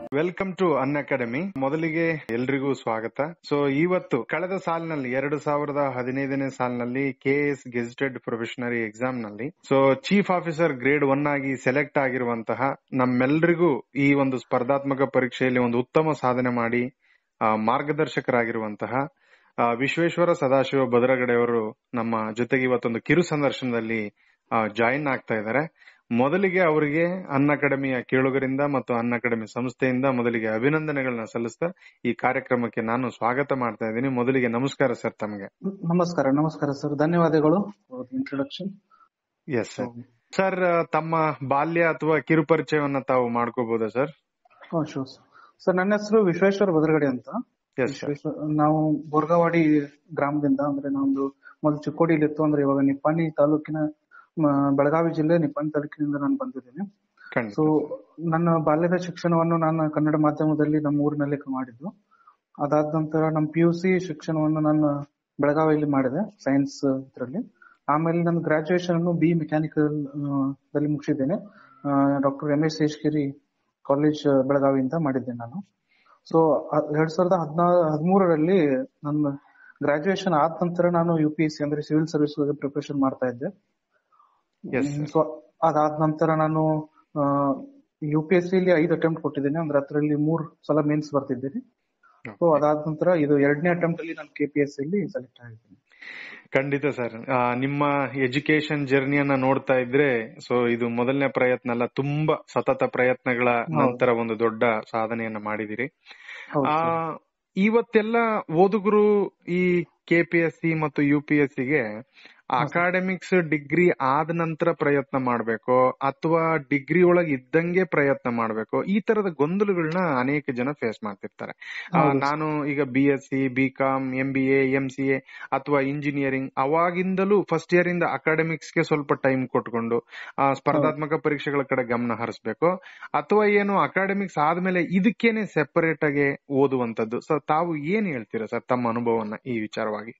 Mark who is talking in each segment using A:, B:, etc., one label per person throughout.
A: Welcome to an academy ಮೊದಲಿಗೆ ಎಲ್ರಿಗೂ ಸ್ವಾಗತ ಸೊ ಇವತ್ತು ಕಳೆದ ಸಾಲಿನಲ್ಲಿ ಎರಡು ಸಾವಿರದ ಹದಿನೈದನೇ ಸಾಲಿನಲ್ಲಿ ಕೆಎಸ್ ಗೆಜೆಟೆಡ್ ಪ್ರೊಫೆಷನರಿ ಎಕ್ಸಾಮ್ ನಲ್ಲಿ so chief officer grade one ಆಗಿ ಸೆಲೆಕ್ಟ್ ಆಗಿರುವಂತಹ ನಮ್ಮೆಲ್ಲರಿಗೂ ಈ ಒಂದು ಸ್ಪರ್ಧಾತ್ಮಕ ಪರೀಕ್ಷೆಯಲ್ಲಿ ಒಂದು ಉತ್ತಮ ಸಾಧನೆ ಮಾಡಿ ಆ, ಮಾರ್ಗದರ್ಶಕರಾಗಿರುವಂತಹ ಆ, ವಿಶ್ವೇಶ್ವರ ಸದಾಶಿವ ಭದ್ರಗಡೆ ಅವರು ನಮ್ಮ ಜೊತೆಗೆ ಇವತ್ತೊಂದು ಕಿರು ಸಂದರ್ಶನದಲ್ಲಿ ಜಾಯಿನ್ ಆಗ್ತಾ ಇದ್ದಾರೆ ಮೊದಲಿಗೆ ಅವರಿಗೆ ಅನ್ ಅಕಾಡೆಮಿಯ ಕೇಳುಗರಿಂದ ಮತ್ತು ಅನ್ ಅಕಾಡೆಮಿ ಸಂಸ್ಥೆಯಿಂದ ಮೊದಲಿಗೆ ಅಭಿನಂದನೆಗಳನ್ನ ಸಲ್ಲಿಸ್ತಾ ಈ ಕಾರ್ಯಕ್ರಮಕ್ಕೆ ನಾನು ಸ್ವಾಗತ ಮಾಡ್ತಾ ಇದ್ದೀನಿ ಮೊದಲಿಗೆ ನಮಸ್ಕಾರ ಸರ್ ತಮಗೆ
B: ನಮಸ್ಕಾರ ನಮಸ್ಕಾರ ಸರ್ ಧನ್ಯವಾದಗಳು ಇಂಟ್ರೊಡಕ್ಷನ್
A: ಎಸ್ ಸರ್ ಸರ್ ತಮ್ಮ ಬಾಲ್ಯ ಅಥವಾ ಕಿರುಪರಿಚಯವನ್ನ ತಾವು ಮಾಡ್ಕೋಬಹುದಾ ಸರ್
B: ಶೋರ್ ಸರ್ ನನ್ನ ಹೆಸರು ವಿಶ್ವೇಶ್ವರ ಬದರಗಡೆ ಅಂತ
A: ಎಸ್ ಸರ್
B: ವಿಶ್ವೇಶ್ವರ- ನಾವು ಬೋರ್ಗವಾಡಿ ಗ್ರಾಮದಿಂದ ಅಂದ್ರೆ ನಮ್ದು ಮೊದಲು ಚಿಕ್ಕೋಡಿಲಿ ಇತ್ತು ಅಂದ್ರೆ ಇವಾಗ ನಿಪ್ಪಾಣಿ ತಾಲೂಕಿನ ಮ, ಬೆಳಗಾವಿ ಜಿಲ್ಲೆ ನಿಪ್ಪಾಣಿ ತಾಲೂಕಿನಿಂದ ನಾನು ಬಂದಿದ್ದೀನಿ
A: ಖಂಡಿತ
B: ಸೊ ನನ್ನ ಬಾಲ್ಯದ ಶಿಕ್ಷಣವನ್ನು ನಾನು ಕನ್ನಡ ಮಾಧ್ಯಮದಲ್ಲಿ ನಮ್ಮ ಊರಿನಲ್ಲಿ ಮಾಡಿದ್ದು ಅದಾದ ನಂತರ ನಮ್ಮ ಪಿ ಯು ಸಿ ಶಿಕ್ಷಣವನ್ನು ನಾನು ಬೆಳಗಾವಿಯಲ್ಲಿ ಮಾಡಿದೆ ಸೈನ್ಸ್ ಇದರಲ್ಲಿ ಆಮೇಲೆ ನನ್ನ ಗ್ರಾಜುಯೇಷನ್ ಅನ್ನು ಬಿ ಮೆಕ್ಯಾನಿಕಲ್ ದಲ್ಲಿ ಮುಗಿಸಿದ್ದೇನೆ doctor M S Sheshagiri college ಬೆಳಗಾವಿಯಿಂದ ಮಾಡಿದ್ದೇನೆ ನಾನು ಸೊ ಎರಡ್ ಸಾವಿರದ ಹದಿನಾ ಹದಿಮೂರರಲ್ಲಿ ನನ್ನ ಗ್ರಾಜುಯೇಷನ್ ಆದ ನಂತರ ನಾನು ಯು ಪಿ ಎಸ್ ಸಿ ಅಂದ್ರೆ ಸಿವಿಲ್ ಸರ್ವಿಸ್ ಪ್ರಿಪರೇಷನ್ ಮಾಡ್ತಾ ಇದ್ದೆ
A: Yes, sir.
B: ಸೊ ಅದಾದ ನಂತರ ನಾನು ಯು ಪಿ ಎಸ್ ಸಿ ಇಲ್ಲಿ ಐದು ಅಟೆಂಪ್ಟ್ ಕೊಟ್ಟಿದ್ದೀನಿ ಅಂದ್ರೆ ಅದರಲ್ಲಿ ಮೂರ್ ಸಲ ಮೇನ್ಸ್ ಬರ್ತಿದ್ದೀನಿ ಸೊ ಅದಾದ ನಂತರ ಇದು ಎರಡನೇ ಅಟೆಂಪ್ಟ್ ಅಲ್ಲಿ ನಾನು ಕೆ ಪಿ ಎಸ್ ಅಲ್ಲಿ ಸೆಲೆಕ್ಟ್ ಆಗಿದ್ದೀನಿ
A: ಖಂಡಿತ ಸರ್ ನಿಮ್ಮ ಎಜುಕೇಶನ್ ಜರ್ನಿಯನ್ನ ನೋಡ್ತಾ ಇದ್ರೆ ಸೊ ಇದು ಮೊದಲನೇ ಪ್ರಯತ್ನ ಅಲ್ಲ ತುಂಬಾ ಸತತ ಪ್ರಯತ್ನಗಳ ನಂತರ ಒಂದು ದೊಡ್ಡ ಸಾಧನೆಯನ್ನ ಮಾಡಿದಿರಿ
B: ಹೌದು
A: ಆ,
B: ಸರ್.
A: ಇವತ್ತೆಲ್ಲ ಓದುಗರು ಈ ಕೆಪಿಎಸ್ಸಿ ಮತ್ತು ಯು ಪಿ ಎಸ್ ಗೆ ಅಕಾಡೆಮಿಕ್ಸ್ ಡಿಗ್ರಿ ಆದ ನಂತರ ಪ್ರಯತ್ನ ಮಾಡ್ಬೇಕೋ ಅಥವಾ ಡಿಗ್ರಿ ಒಳಗೆ ಇದ್ದಂಗೆ ಪ್ರಯತ್ನ ಮಾಡ್ಬೇಕೋ ಈ ತರದ ಗೊಂದಲಗಳನ್ನ ಅನೇಕ ಜನ ಫೇಸ್ ಮಾಡ್ತಿರ್ತಾರೆ ಆ,
B: ಹೌದು.
A: ನಾನು ಈಗ B S C B com M B A M C A ಅಥವಾ ಇಂಜಿನಿಯರಿಂಗ್ ಅವಾಗಿಂದಲೂ ಫಸ್ಟ್ ಇಯರ್ ಇಂದ ಅಕಾಡೆಮಿಕ್ಸ್ ಗೆ ಸ್ವಲ್ಪ ಟೈಮ್ ಕೊಟ್ಕೊಂಡು ಆ, ಸ್ಪರ್ಧಾತ್ಮಕ ಪರೀಕ್ಷೆಗಳ ಕಡೆ ಗಮನ ಹರಿಸ್ಬೇಕು ಅಥವಾ ಏನು ಅಕಾಡೆಮಿಕ್ಸ್ ಆದ್ಮೇಲೆ ಇದಕ್ಕೇನೆ ಸೆಪರೇಟ್ ಆಗಿ ಓದುವಂತದ್ದು ಸೊ ತಾವು ಏನ್ ಹೇಳ್ತೀರಾ ಸರ್ ತಮ್ಮ ಅನುಭವವನ್ನ ಈ ವಿಚಾರವಾಗಿ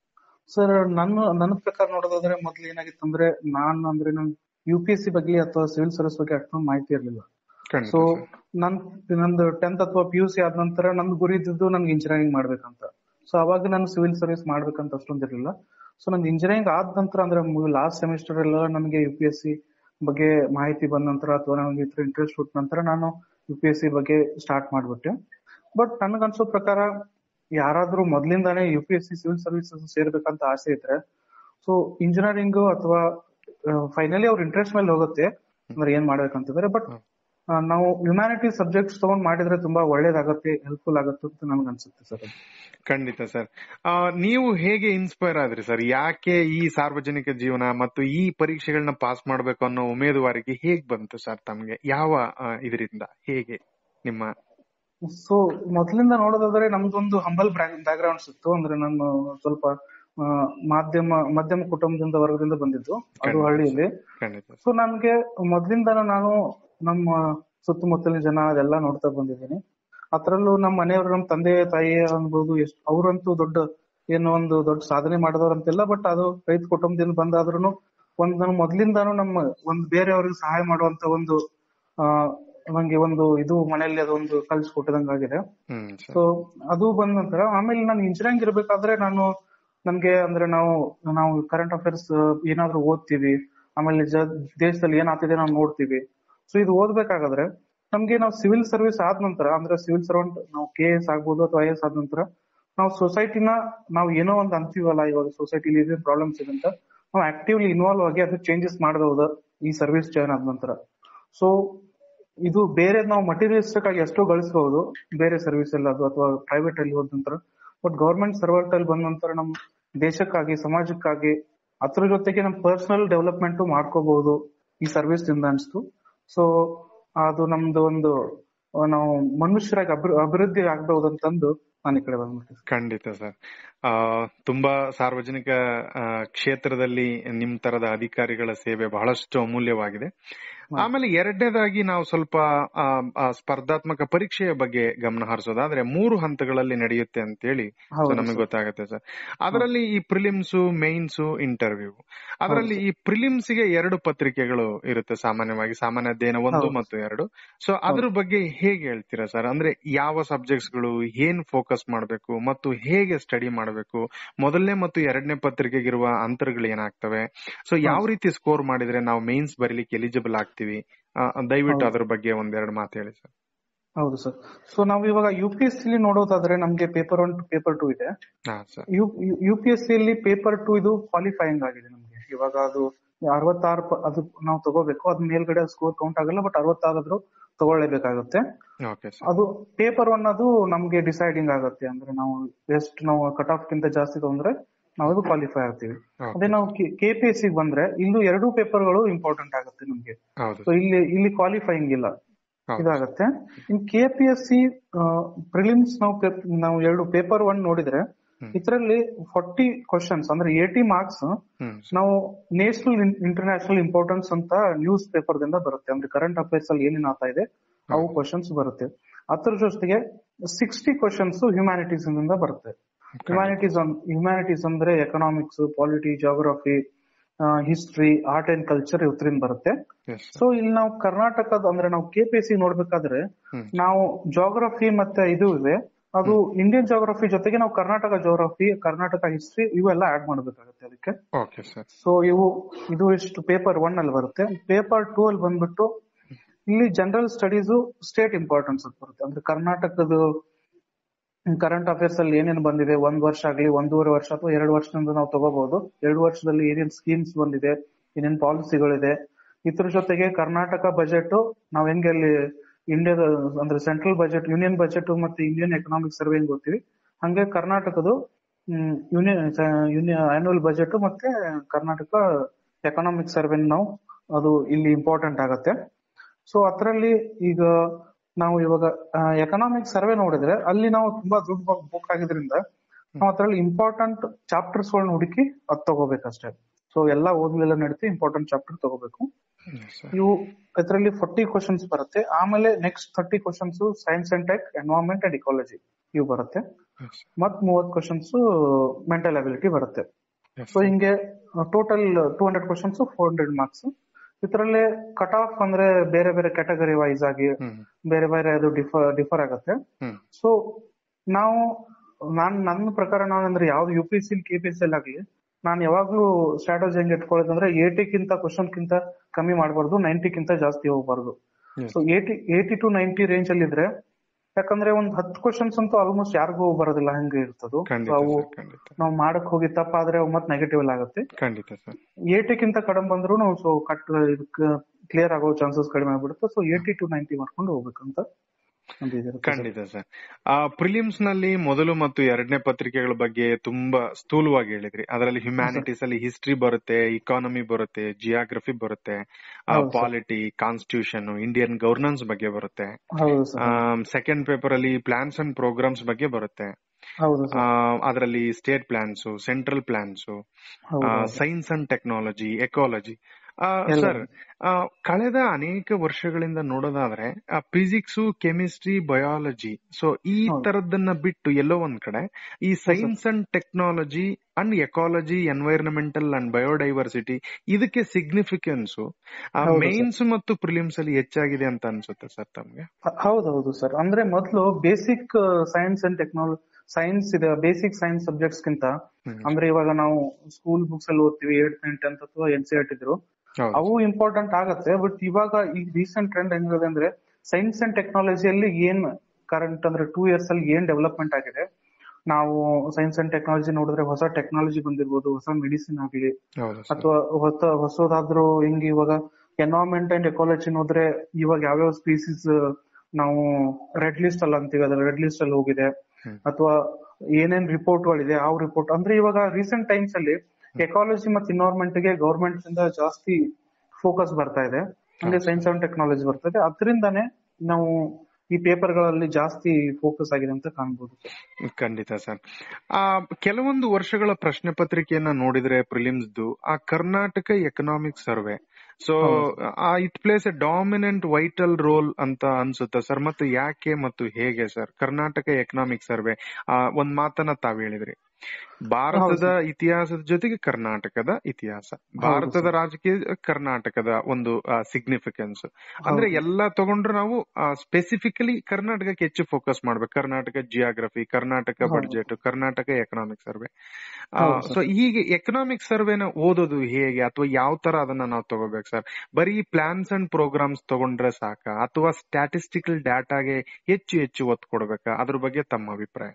B: ಸರ್ ನನ್ನ ನನ್ನ ಪ್ರಕಾರ ನೋಡೋದಾದ್ರೆ ಮೊದ್ಲು ಏನಾಗಿತ್ತು ಅಂದ್ರೆ ನಾನ್ ಅಂದ್ರೆ ನನ್ ಯು ಪಿ ಎಸ್ ಸಿ ಬಗ್ಗೆ ಅಥವಾ ಸಿವಿಲ್ ಸರ್ವಿಸ್ ಬಗ್ಗೆ ಅಷ್ಟೊಂದು ಮಾಹಿತಿ ಇರಲಿಲ್ಲ
A: ಖಂಡಿತ
B: ಸೊ
A: ಸರ್.
B: ನನ್ ನಂದು ಟೆಂತ್ ಅಥವಾ ಪಿ ಯು ಸಿ ಆದ ನಂತರ ನಂದು ಗುರಿ ಇದ್ದಿದ್ದು ನನ್ಗೆ ಇಂಜಿನಿಯರಿಂಗ್ ಮಾಡ್ಬೇಕಂತ ಸೊ ಅವಾಗ ನಾನು ಸಿವಿಲ್ ಸರ್ವಿಸ್ ಮಾಡ್ಬೇಕಂತ ಅಷ್ಟೊಂದು ಇರಲಿಲ್ಲ ಸೊ ನಂದು ಇಂಜಿನಿಯರಿಂಗ್ ಆದ ನಂತರ ಅಂದ್ರೆ ಲಾಸ್ಟ್ ಸೆಮಿಸ್ಟರ್ ಎಲ್ಲ ನನಗೆ ಯು ಪಿ ಎಸ್ ಸಿ ಬಗ್ಗೆ ಮಾಹಿತಿ ಬಂದ ನಂತರ ಅಥವಾ ನನಗೆ ಇದ್ರ ಇಂಟ್ರೆಸ್ಟ್ ಹುಟ್ಟ ನಂತರ ನಾನು ಯು ಪಿ ಎಸ್ ಸಿ ಬಗ್ಗೆ ಸ್ಟಾರ್ಟ್ ಮಾಡ್ಬಿಟ್ಟೆ ಬಟ್ ನನಗನ್ಸೋ ಪ್ರಕಾರ ಯಾರಾದ್ರೂ ಮೊದ್ಲಿಂದಾನೇ U P S C civil service ಸೇರ್ಬೇಕಂತ ಆಸೆ ಇದ್ರೆ ಸೊ ಇಂಜಿನಿಯರಿಂಗ್ ಅಥವಾ ಫೈನಲಿ ಅವ್ರ ಇಂಟ್ರೆಸ್ಟ್ ಮೇಲೆ ಹೋಗುತ್ತೆ ಅಂದ್ರೆ ಏನ್ ಮಾಡ್ಬೇಕಂತಿದ್ರೆ ಬಟ್ ನಾವು ಹ್ಯುಮ್ಯಾನಿಟಿ ಸಬ್ಜೆಕ್ಟ್ಸ್ ತಗೊಂಡ್ ಮಾಡಿದ್ರೆ ತುಂಬಾ ಒಳ್ಳೇದಾಗತ್ತೆ ಹೆಲ್ಪ್ಫುಲ್ ಆಗುತ್ತೆ ಅಂತ ನನ್ಗೆ ಅನ್ಸುತ್ತೆ ಸರ್
A: ಖಂಡಿತ ಸರ್ ಆ, ನೀವು ಹೇಗೆ ಇನ್ಸ್ಪೈರ್ ಆದ್ರಿ ಸರ್ ಯಾಕೆ ಈ ಸಾರ್ವಜನಿಕ ಜೀವನ ಮತ್ತು ಈ ಪರೀಕ್ಷೆಗಳನ್ನ ಪಾಸ್ ಮಾಡ್ಬೇಕು ಅನ್ನೋ ಉಮೇದುವಾರಿಕೆ ಹೇಗ್ ಬಂತು ಸರ್ ತಮ್ಗೆ ಯಾವ ಆ, ಇದರಿಂದ ಹೇಗೆ ನಿಮ್ಮ
B: ಸೊ ಮೊದಲಿಂದ ನೋಡೋದಾದ್ರೆ ನಮ್ದೊಂದು ಹಂಬಲ್ ಬ್ಯಾಕ್ ಗ್ರೌಂಡ್ಸ್ ಇತ್ತು ಅಂದ್ರೆ ನಾನು ಸ್ವಲ್ಪ ಆ, ಮಾಧ್ಯಮ ಮಧ್ಯಮ ಕುಟುಂಬದಿಂದ ವರ್ಗದಿಂದ ಬಂದಿದ್ದು ಅದು
A: ಖಂಡಿತ.
B: ಹಳ್ಳಿಯಲ್ಲಿ
A: ಖಂಡಿತ
B: ಸೊ ನನ್ಗೆ ಮೊದ್ಲಿಂದ ನಾನು ನಮ್ಮ ಸುತ್ತಮುತ್ತಲಿನ ಜನ ಅದೆಲ್ಲ ನೋಡ್ತಾ ಬಂದಿದ್ದೀನಿ ಅದ್ರಲ್ಲೂ ನಮ್ಮ ಮನೆಯವರು ನಮ್ಮ ತಂದೆ ತಾಯಿ ಅನ್ಬೋದು ಎಷ್ಟು ಅವ್ರಂತೂ ದೊಡ್ಡ ಏನೋ ಒಂದು ದೊಡ್ಡ ಸಾಧನೆ ಮಾಡಿದವ್ರಂತಿಲ್ಲ ಬಟ್ ಅದು ರೈತ ಕುಟುಂಬದಿಂದ ಬಂದಾದ್ರೂ ಒಂದ್ ನಾನು ಮೊದ್ಲಿಂದಾನು ನಮ್ಮ ಒಂದ್ ಬೇರೆಯವ್ರಿಗೆ ಸಹಾಯ ಮಾಡುವಂತ ಒಂದು ಆ ನಂಗೆ ಒಂದು ಇದು ಮನೆಯಲ್ಲಿ ಅದೊಂದು ಕಲ್ಸ್ಕೊಟ್ಟದಂಗ ಆಗಿದೆ
A: ಹ್ಮ್ ಸರ್
B: ಸೊ ಅದು ಬಂದ ನಂತರ ಆಮೇಲೆ ನಾನು ಇಂಜಿನಿಯರಿಂಗ್ ಇರ್ಬೇಕಾದ್ರೆ ನಾನು ನಮ್ಗೆ ಅಂದ್ರೆ ನಾವು ನಾವು ಕರೆಂಟ್ ಅಫೇರ್ಸ್ ಏನಾದ್ರೂ ಓದ್ತೀವಿ ಆಮೇಲೆ ಜ- ದೇಶದಲ್ಲಿ ಏನಾಗ್ತಿದೆ ನಾವು ನೋಡ್ತೀವಿ ಸೊ ಇದು ಓದ್ಬೇಕಾಗಾದ್ರೆ ನಮ್ಗೆ ನಾವು ಸಿವಿಲ್ ಸರ್ವಿಸ್ ಆದ ನಂತರ ಅಂದ್ರೆ ಸಿವಿಲ್ ಸರ್ವೆಂಟ್ ನಾವು ಕೆ ಎಸ್ ಆಗ್ಬೋದು ಅಥವಾ ಐ ಎಸ್ ಆದ ನಂತರ ನಾವು ಸೊಸೈಟಿನ ನಾವು ಏನೋ ಒಂದು ಅಂತೀವಲ್ಲ ಇವಾಗ ಸೊಸೈಟಿಲಿ ಇದೆ ಪ್ರಾಬ್ಲಮ್ಸ್ ಇದೆ ಅಂತ ನಾವು ಆಕ್ಟಿವ್ಲಿ ಇನ್ವಾಲ್ವ್ ಆಗಿ ಅದು ಚೇಂಜಸ್ ಮಾಡಬಹುದು ಈ ಸರ್ವಿಸ್ ಜಾಯ್ನ್ ಆದ ನಂತರ ಸೊ ಇದು ಬೇರೆ ನಾವು ಮಟೀರಿಯಲಿಸ್ಟಿಕ್ ಆಗಿ ಎಷ್ಟೋ ಗಳಿಸಬಹುದು ಬೇರೆ ಸರ್ವಿಸ್ ಅಲ್ಲಿ ಅದು ಅಥವಾ ಪ್ರೈವೇಟ್ ಅಲ್ಲಿ ಹೋದ ನಂತರ ಬಟ್ ಗವರ್ಮೆಂಟ್ ಸರ್ವೆಂಟ್ ಅಲ್ಲಿ ಬಂದ ನಂತರ ನಮ್ಮ ದೇಶಕ್ಕಾಗಿ ಸಮಾಜಕ್ಕಾಗಿ ಅದ್ರ ಜೊತೆಗೆ ನಮ್ಮ ಪರ್ಸನಲ್ ಡೆವಲಪ್ಮೆಂಟ್ ಮಾಡ್ಕೋಬಹುದು ಈ ಸರ್ವಿಸ್ ಇಂದ ಅನ್ಸ್ತು ಸೊ ಅದು ನಮ್ದು ಒಂದು ಆ, ನಾವು ಮನುಷ್ಯರಾಗಿ ಅಭಿ- ಅಭಿವೃದ್ಧಿ ಆಗ್ಬಹುದು ಅಂತಂದು ನಾನು ಈ ಕಡೆ ಬಂದ್ಬಿಟ್ಟೆ
A: ಖಂಡಿತ ಸರ್ ಆ, ತುಂಬಾ ಸಾರ್ವಜನಿಕ ಆ, ಕ್ಷೇತ್ರದಲ್ಲಿ ನಿಮ್ ತರದ ಅಧಿಕಾರಿಗಳ ಸೇವೆ ಬಹಳಷ್ಟು ಅಮೂಲ್ಯವಾಗಿದೆ ಆಮೇಲೆ ಎರಡನೇದಾಗಿ ನಾವು ಸ್ವಲ್ಪ ಆ, ಆ, ಸ್ಪರ್ಧಾತ್ಮಕ ಪರೀಕ್ಷೆಯ ಬಗ್ಗೆ ಗಮನ ಹರಿಸೋದಾದ್ರೆ ಮೂರು ಹಂತಗಳಲ್ಲಿ ನಡೆಯುತ್ತೆ ಅಂತ ಹೇಳಿ
B: ಹೌದು
A: ನಮಗೆ
B: sir.
A: ಗೊತ್ತಾಗುತ್ತೆ ಸರ್ ಅದರಲ್ಲಿ ಈ ಪ್ರಿಲಿಮ್ಸ್ ಮೇನ್ಸ್ ಇಂಟರ್ವ್ಯೂ ಅದರಲ್ಲಿ ಈ ಪ್ರಿಲಿಮ್ಸ್ ಗೆ ಎರಡು ಪತ್ರಿಕೆಗಳು ಇರುತ್ತೆ ಸಾಮಾನ್ಯವಾಗಿ ಸಾಮಾನ್ಯ ಅಧ್ಯಯನ ಒಂದು
B: ಹೌದು.
A: ಮತ್ತು ಎರಡು ಸೊ ಅದ್ರ ಬಗ್ಗೆ ಹೇಗೆ ಹೇಳ್ತೀರಾ ಸರ್ ಅಂದ್ರೆ ಯಾವ ಸಬ್ಜೆಕ್ಟ್ಸ್ ಗಳು ಏನ್ ಫೋಕಸ್ ಮಾಡಬೇಕು ಮತ್ತು ಹೇಗೆ ಸ್ಟಡಿ ಮಾಡಬೇಕು ಮೊದಲನೇ ಮತ್ತು ಎರಡನೇ ಪತ್ರಿಕೆಗಿರುವ ಅಂತರಗಳು ಏನಾಗ್ತವೆ ಸೊ ಯಾವ ರೀತಿ ಸ್ಕೋರ್ ಮಾಡಿದ್ರೆ ನಾವು ಮೇನ್ಸ್ ಬರೀಲಿಕ್ಕೆ ಎಲಿಜಿಬಲ್ ಆಗ್ತೀವಿ ಆ, ದಯವಿಟ್ಟು
B: ಹೌದು.
A: ಅದ್ರ ಬಗ್ಗೆ ಒಂದೆರಡು ಮಾತು ಹೇಳಿ ಸರ್
B: ಹೌದು ಸರ್ ಸೊ ನಾವು ಇವಾಗ ಯು ಪಿ ಎಸ್ ಸಿ ನೋಡೋದಾದ್ರೆ ನಮ್ಗೆ ಪೇಪರ್ ಒನ್ ಪೇಪರ್ ಟು ಇದೆ
A: ಹಾ sir
B: U U P S C ಅಲ್ಲಿ ಪೇಪರ್ ಟು ಇದು ಕ್ವಾಲಿಫೈಯಿಂಗ್ ಆಗಿದೆ ನಮ್ಗೆ ಇವಾಗ ಅದು ಅರವತ್ತಾರು ಪ- ಅದು ನಾವು ತಗೋಬೇಕು ಅದ್ ಮೇಲ್ಗಡೆ ಸ್ಕೋರ್ ಕೌಂಟ್ ಆಗಲ್ಲ ಬಟ್ ಅರವತ್ತಾರಾದ್ರೂ ತಗೊಳ್ಳೇಬೇಕಾಗುತ್ತೆ
A: ಓಕೆ ಸರ್
B: ಅದು ಪೇಪರ್ ಒನ್ ಅದು ನಮ್ಗೆ ಡಿಸೈಡಿಂಗ್ ಆಗುತ್ತೆ ಅಂದ್ರೆ ನಾವು ಎಷ್ಟು ನಾವು ಕಟ್ ಆಫ್ ಗಿಂತ ಜಾಸ್ತಿ ತಗೊಂಡ್ರೆ ನಾವು ಅದು ಕ್ವಾಲಿಫೈ ಆಗ್ತೀವಿ ಅದೇ ನಾವು ಕೆ ಪಿ ಎಸ್ ಸಿ ಬಂದ್ರೆ ಇಲ್ಲೂ ಎರಡೂ ಪೇಪರ್ಗಳು ಇಂಪಾರ್ಟೆಂಟ್ ಆಗುತ್ತೆ ನಮ್ಗೆ
A: ಹೌದು
B: ಸೊ ಇಲ್ಲಿ ಇಲ್ಲಿ ಕ್ವಾಲಿಫೈಯಿಂಗ್ ಇಲ್ಲ
A: ಹೌದು.
B: ಇದಾಗತ್ತೆ in K P S C prelims ನಾವು ಪೇಪ್- ನಾವು ಎರಡು ಪೇಪರ್ ಒನ್ ನೋಡಿದ್ರೆ
A: ಹ್ಮ್.
B: ಇದರಲ್ಲಿ ಫಾರ್ಟಿ ಕ್ವಶನ್ಸ್ ಅಂದ್ರೆ ಏಟಿ ಮಾರ್ಕ್ಸ್
A: ಹ್ಮ್
B: ನಾವು ನ್ಯಾಷನಲ್ ಇಂಟರ್ನ್ಯಾಷನಲ್ ಇಂಪಾರ್ಟೆನ್ಸ್ ಅಂತ ನ್ಯೂಸ್ ಪೇಪರ್ ದಿಂದ ಬರುತ್ತೆ ಅಂದ್ರೆ ಕರೆಂಟ್ ಅಫೇರ್ಸ್ ಅಲ್ಲಿ ಏನೇನ್ ಆಗ್ತಾ ಇದೆ ಅವು ಕ್ವಶನ್ಸ್ ಬರುತ್ತೆ ಅದ್ರ ಜೊತೆಗೆ ಸಿಕ್ಸ್ಟಿ ಕ್ವಶನ್ಸ್ ಹ್ಯುಮ್ಯಾನಿಟೀಸ್ ಇಂದ ಬರುತ್ತೆ ಹ್ಯುಮ್ಯಾನಿಟೀಸ್ ಹ್ಯುಮ್ಯಾನಿಟೀಸ್ ಅಂದ್ರೆ economics polity geography history art and culture ಇವತ್ತರಿಂದ ಬರುತ್ತೆ
A: ಎಸ್
B: ಸೊ ಇಲ್ಲಿ ನಾವು ಕರ್ನಾಟಕದ ಅಂದ್ರೆ ನಾವು ಕೆ ಪಿ ಎಸ್ ಸಿ ನೋಡ್ಬೇಕಾದ್ರೆ
A: ಹ್ಮ್.
B: ನಾವು ಜಾಗ್ರಫಿ ಮತ್ತೆ ಇದು ಇದೆ ಅದು ಇಂಡಿಯನ್ ಜಾಗ್ರಫಿ ಜೊತೆಗೆ ನಾವು ಕರ್ನಾಟಕ ಜಾಗ್ರಫಿ ಕರ್ನಾಟಕ ಹಿಸ್ಟ್ರಿ ಇವೆಲ್ಲ ಆಡ್ ಮಾಡ್ಬೇಕಾಗುತ್ತೆ ಅದಕ್ಕೆ
A: ಓಕೆ ಸರ್
B: ಸೊ ಇವು ಇದು ಎಷ್ಟು ಪೇಪರ್ ಒನ್ ಅಲ್ಲಿ ಬರುತ್ತೆ ಪೇಪರ್ ಟೂ ಅಲ್ಲಿ ಬಂದ್ಬಿಟ್ಟು ಇಲ್ಲಿ ಜನರಲ್ ಸ್ಟಡೀಸ್ ಸ್ಟೇಟ್ ಇಂಪಾರ್ಟೆನ್ಸ್ ಅಂತ ಬರುತ್ತೆ ಅಂದ್ರೆ ಕರ್ನಾಟಕದ ಕರೆಂಟ್ ಅಫೇರ್ಸ್ ಅಲ್ಲಿ ಏನೇನು ಬಂದಿದೆ ಒಂದ್ ವರ್ಷ ಆಗ್ಲಿ ಒಂದೂವರೆ ವರ್ಷ ಅಥವಾ ಎರಡು ವರ್ಷದಿಂದ ನಾವು ತಗೋಬಹುದು ಎರಡು ವರ್ಷದಲ್ಲಿ ಏನೇನ್ ಸ್ಕೀಮ್ಸ್ ಬಂದಿದೆ ಏನೇನ್ ಪಾಲಿಸಿಗಳಿದೆ ಇದ್ರ ಜೊತೆಗೆ ಕರ್ನಾಟಕ ಬಜೆಟ್ ನಾವ್ ಹೆಂಗೆ ಅಲ್ಲಿ ಇಂಡಿಯಾದ ಅಂದ್ರೆ ಸೆಂಟ್ರಲ್ ಬಜೆಟ್ ಯೂನಿಯನ್ ಬಜೆಟ್ ಮತ್ತೆ ಇಂಡಿಯನ್ ಎಕನಾಮಿಕ್ ಸರ್ವೆ ಹೆಂಗ್ ಗೊತ್ತೀವಿ ಹಂಗೆ ಕರ್ನಾಟಕದ ಯೂನಿಯನ್ ಯೂನಿಯನ್ ಆನ್ಯುವಲ್ ಬಜೆಟ್ ಮತ್ತೆ ಕರ್ನಾಟಕ ಎಕನಾಮಿಕ್ ಸರ್ವೆ ನಾವು ಅದು ಇಲ್ಲಿ ಇಂಪಾರ್ಟೆಂಟ್ ಆಗತ್ತೆ ಸೊ ಅದರಲ್ಲಿ ಈಗ ನಾವು ಇವಾಗ ಎಕನಾಮಿಕ್ ಸರ್ವೆ ನೋಡಿದ್ರೆ ಅಲ್ಲಿ ನಾವು ತುಂಬಾ ದುಡ್ಡು ಬುಕ್ ಆಗಿದ್ರಿಂದ ನಾವು ಅದ್ರಲ್ಲಿ ಇಂಪಾರ್ಟೆಂಟ್ ಚಾಪ್ಟರ್ಸ್ ಗಳನ್ನ ಹುಡುಕಿ ಅದ್ ತಗೋಬೇಕಷ್ಟೇ ಸೊ ಎಲ್ಲಾ ಓದ್ಲೆಲ್ಲ ನಡೀತಿ ಇಂಪಾರ್ಟೆಂಟ್ ಚಾಪ್ಟರ್ ತಗೋಬೇಕು ಇವು ಇದರಲ್ಲಿ ಫೋರ್ಟಿ ಕ್ವಶನ್ಸ್ ಬರುತ್ತೆ ಆಮೇಲೆ next thirty questions science and tech environment and ecology ಇವು ಬರುತ್ತೆ ಮತ್ ಮೂವತ್ ಕ್ವಶನ್ಸ್ ಮೆಂಟಲ್ ಅಬಿಲಿಟಿ ಬರುತ್ತೆ ಸೊ ಹಿಂಗೆ total two hundred questions four hundred marks ಇದರಲ್ಲೇ ಕಟ್ ಆಫ್ ಅಂದ್ರೆ ಬೇರೆ ಬೇರೆ ಕ್ಯಾಟಗರಿ ವೈಸ್ ಆಗಿ ಬೇರೆ ಬೇರೆ ಅದು ಡಿಫರ್ ಡಿಫರ್ ಆಗುತ್ತೆ ಸೊ ನಾವು ನಾನ್ ನನ್ನ ಪ್ರಕಾರ ನಾನಂದ್ರೆ ಯಾವ್ದು U P C K P S L ಆಗ್ಲಿ ನಾನು ಯಾವಾಗ್ಲೂ ಸ್ಟ್ರಾಟಜಿ ಹೆಂಗ್ ಇಟ್ಕೊಳ್ಳೋದಂದ್ರೆ ಏಟಿಕ್ಕಿಂತ ಕ್ವಶನ್ಕ್ಕಿಂತ ಕಮ್ಮಿ ಮಾಡಬಾರ್ದು ನೈಂಟಿಕ್ಕಿಂತ ಜಾಸ್ತಿ ಹೋಗ್ಬಾರ್ದು so eighty eighty to ninety range ಅಲ್ಲಿ ಇದ್ರೆ ಯಾಕಂದ್ರೆ ಒಂದ್ ಹತ್ತು ಕ್ವಶನ್ಸ್ ಅಂತೂ ಆಲ್ಮೋಸ್ಟ್ ಯಾರಿಗೂ ಬರೋದಿಲ್ಲ ಹಂಗೆ ಇರ್ತದು So
A: ಖಂಡಿತ
B: ಅವು
A: ಸರ್ ಖಂಡಿತ
B: ನಾವು ಮಾಡಕ್ ಹೋಗಿ ತಪ್ಪಾದ್ರೆ ಅವು ಮತ್ತೆ ನೆಗೆಟಿವ್ ಆಗುತ್ತೆ
A: ಖಂಡಿತ ಸರ್
B: ಏಟಿಕ್ಕಿಂತ ಕಡಿಮೆ ಬಂದ್ರು ನಾವು ಸೊ ಕಟ್ ಇದಕ್ಕೆ ಕ್ಲಿಯರ್ ಆಗೋ ಚಾನ್ಸಸ್ ಕಡಿಮೆ ಆಗ್ಬಿಡುತ್ತೆ ಸೊ ಏಟಿ ಟು ನೈಂಟಿ ಮಾಡ್ಕೊಂಡು ಹೋಗ್ಬೇಕಂತ ಒಂದು ಇದಿರುತ್ತೆ sir.
A: ಖಂಡಿತ ಸರ್ ಆ ಪ್ರಿಲಿಮ್ಸ್ ನಲ್ಲಿ ಮೊದಲು ಮತ್ತು ಎರಡನೇ ಪತ್ರಿಕೆಗಳ ಬಗ್ಗೆ ತುಂಬಾ ಸ್ಥೂಲವಾಗಿ ಹೇಳಿದ್ರಿ ಅದರಲ್ಲಿ ಹ್ಯುಮ್ಯಾನಿಟೀಸ್ ಅಲ್ಲಿ ಹಿಸ್ಟ್ರಿ ಬರುತ್ತೆ ಇಕಾನಮಿ ಬರುತ್ತೆ ಜಿಯಾಗ್ರಫಿ ಬರುತ್ತೆ
B: ಹೌದು sir.
A: Polity constitution Indian governance ಬಗ್ಗೆ ಬರುತ್ತೆ
B: ಹೌದು ಸರ್
A: ಸೆಕೆಂಡ್ ಪೇಪರ್ ಅಲ್ಲಿ ಪ್ಲಾನ್ಸ್ ಅಂಡ್ ಪ್ರೋಗ್ರಾಮ್ಸ್ ಬಗ್ಗೆ ಬರುತ್ತೆ
B: ಹೌದು ಸರ್
A: ಅದರಲ್ಲಿ ಸ್ಟೇಟ್ ಪ್ಲಾನ್ಸ್ ಸೆಂಟ್ರಲ್ ಪ್ಲಾನ್ಸ್
B: ಹೌದು ಹೌದು.
A: ಸೈನ್ಸ್ ಅಂಡ್ ಟೆಕ್ನಾಲಜಿ ಎಕಾಲಜಿ
B: ಎಲ್ಲ.
A: ಸರ್ ಕಳೆದ ಅನೇಕ ವರ್ಷಗಳಿಂದ ನೋಡೋದಾದ್ರೆ ಫಿಸಿಕ್ಸ್ ಕೆಮಿಸ್ಟ್ರಿ ಬಯಾಲಜಿ ಸೊ ಈ
B: ಹೌದು.
A: ತರದನ್ನ ಬಿಟ್ಟು ಎಲ್ಲೋ ಒಂದ್ ಕಡೆ ಈ science and technology and ecology environmental and biodiversity ಇದಕ್ಕೆ ಸಿಗ್ನಿಫಿಕೆನ್ಸ್
B: ಹೌದು sir.
A: ಮೇನ್ಸ್ ಮತ್ತು ಪ್ರಿಲಿಮ್ಸ್ ಅಲ್ಲಿ ಹೆಚ್ಚಾಗಿದೆ ಅಂತ ಅನ್ಸುತ್ತೆ ಸರ್ ತಮ್ಗೆ
B: ಹ- ಹೌದೌದು ಸರ್ ಅಂದ್ರೆ ಮೊದಲು basic science and technology science ಇದೆ ಬೇಸಿಕ್ ಸೈನ್ಸ್ ಸಬ್ಜೆಕ್ಟ್ಸ್ ಗಿಂತ
A: ಹ್ಮ್.
B: ಅಂದ್ರೆ ಇವಾಗ ನಾವು ಸ್ಕೂಲ್ ಬುಕ್ಸ್ ಅಲ್ಲಿ ಓದ್ತೀವಿ ಏಟ್ ನೈನ್ ಟೆಂತ್ ಅಥವಾ ಎನ್ ಸಿ ಆರ್ ಇದ್ರು
A: ಹೌದು
B: ಅವು ಇಂಪಾರ್ಟೆಂಟ್ ಆಗತ್ತೆ ಬಟ್ ಇವಾಗ ಈ ರೀಸೆಂಟ್ ಟ್ರೆಂಡ್ ಹೆಂಗಿದೆ ಅಂದ್ರೆ ಸೈನ್ಸ್ ಅಂಡ್ ಟೆಕ್ನಾಲಜಿಯಲ್ಲಿ ಏನ್ ಕರೆಂಟ್ ಅಂದ್ರೆ ಟೂ ಇಯರ್ಸ್ ಅಲ್ಲಿ ಏನ್ ಡೆವಲಪ್ಮೆಂಟ್ ಆಗಿದೆ ನಾವು ಸೈನ್ಸ್ ಅಂಡ್ ಟೆಕ್ನಾಲಜಿ ನೋಡಿದ್ರೆ ಹೊಸ ಟೆಕ್ನಾಲಜಿ ಬಂದಿರ್ಬೋದು ಹೊಸ ಮೆಡಿಸಿನ್ ಆಗ್ಲಿ
A: ಹೌದು ಸರ್
B: ಅಥವಾ ಹೊಸ ಹೊಸದಾದ್ರೂ ಹಿಂಗ್ ಇವಾಗ ಎನ್ವೈರನ್ಮೆಂಟ್ ಅಂಡ್ ಎಕಾಲಜಿ ನೋಡಿದ್ರೆ ಇವಾಗ ಯಾವ್ಯಾವ ಸ್ಪೀಸೀಸ್ ನಾವು ರೆಡ್ ಲಿಸ್ಟ್ ಅಲ್ಲಿ ಅಂತೀವಿ ಅದ್ರ ರೆಡ್ ಲಿಸ್ಟ್ ಅಲ್ಲಿ ಹೋಗಿದೆ
A: ಹ್ಮ್.
B: ಅಥವಾ ಏನೇನ್ ರಿಪೋರ್ಟ್ ಗಳಿದೆ ಆ ರಿಪೋರ್ಟ್ ಅಂದ್ರೆ ಇವಾಗ ರೀಸೆಂಟ್ ಟೈಮ್ಸ್ ಅಲ್ಲಿ ಎಕಾಲಜಿ ಮತ್ತೆ ಇನ್ವಾರ್ಮೆಂಟ್ ಗೆ ಗವರ್ಮೆಂಟ್ ಇಂದ ಜಾಸ್ತಿ ಫೋಕಸ್ ಬರ್ತಾ ಇದೆ ಹಂಗೆ ಸೈನ್ಸ್ ಅಂಡ್ ಟೆಕ್ನಾಲಜಿ ಬರ್ತದೆ ಅದರಿಂದಾನೇ ನಾವು ಈ ಪೇಪರ್ ಗಳಲ್ಲಿ ಜಾಸ್ತಿ ಫೋಕಸ್ ಆಗಿದೆ ಅಂತ ಕಾಣ್ಬೋದು
A: ಖಂಡಿತ ಸರ್ ಆ ಕೆಲವೊಂದು ವರ್ಷಗಳ ಪ್ರಶ್ನೆ ಪತ್ರಿಕೆಯನ್ನ ನೋಡಿದ್ರೆ ಪ್ರಿಲಿಮ್ಸ್ದು ಆ Karnataka economic survey so it place a dominant vital role ಅಂತ ಅನ್ಸುತ್ತೆ ಸರ್ ಮತ್ತು ಯಾಕೆ ಮತ್ತು ಹೇಗೆ ಸರ್ ಕರ್ನಾಟಕ ಎಕನಾಮಿಕ್ ಸರ್ವೆ ಒಂದ್ ಮಾತನ್ನ ತಾವ್ ಹೇಳಿದ್ರಿ ಭಾರತದ ಇತಿಹಾಸದ ಜೊತೆಗೆ ಕರ್ನಾಟಕದ ಇತಿಹಾಸ ಭಾರತದ ರಾಜಕೀಯ ಕರ್ನಾಟಕದ ಒಂದು ಸಿಗ್ನಿಫಿಕೆನ್ಸ್ ಅಂದ್ರೆ ಎಲ್ಲಾ ತಗೊಂಡ್ರೆ ನಾವು ಸ್ಪೆಸಿಫಿಕಲಿ ಕರ್ನಾಟಕಕ್ಕೆ ಹೆಚ್ಚು ಫೋಕಸ್ ಮಾಡ್ಬೇಕು Karnataka geography Karnataka budget Karnataka economic survey so ಹೀಗೆ ಎಕನಾಮಿಕ್ ಸರ್ವೆನ ಓದೋದು ಹೇಗೆ ಅಥವಾ ಯಾವ ತರ ಅದನ್ನ ನಾವು ತಗೋಬೇಕು ಸರ್ ಬರೀ ಪ್ಲಾನ್ಸ್ ಅಂಡ್ ಪ್ರೋಗ್ರಾಮ್ಸ್ ತಗೊಂಡ್ರೆ ಸಾಕ ಅಥವಾ ಸ್ಟ್ಯಾಟಿಸ್ಟಿಕಲ್ ಡಾಟಾಗೆ ಹೆಚ್ಚು ಹೆಚ್ಚು ಒತ್ತು ಕೊಡ್ಬೇಕಾ ಅದ್ರ ಬಗ್ಗೆ ತಮ್ಮ ಅಭಿಪ್ರಾಯ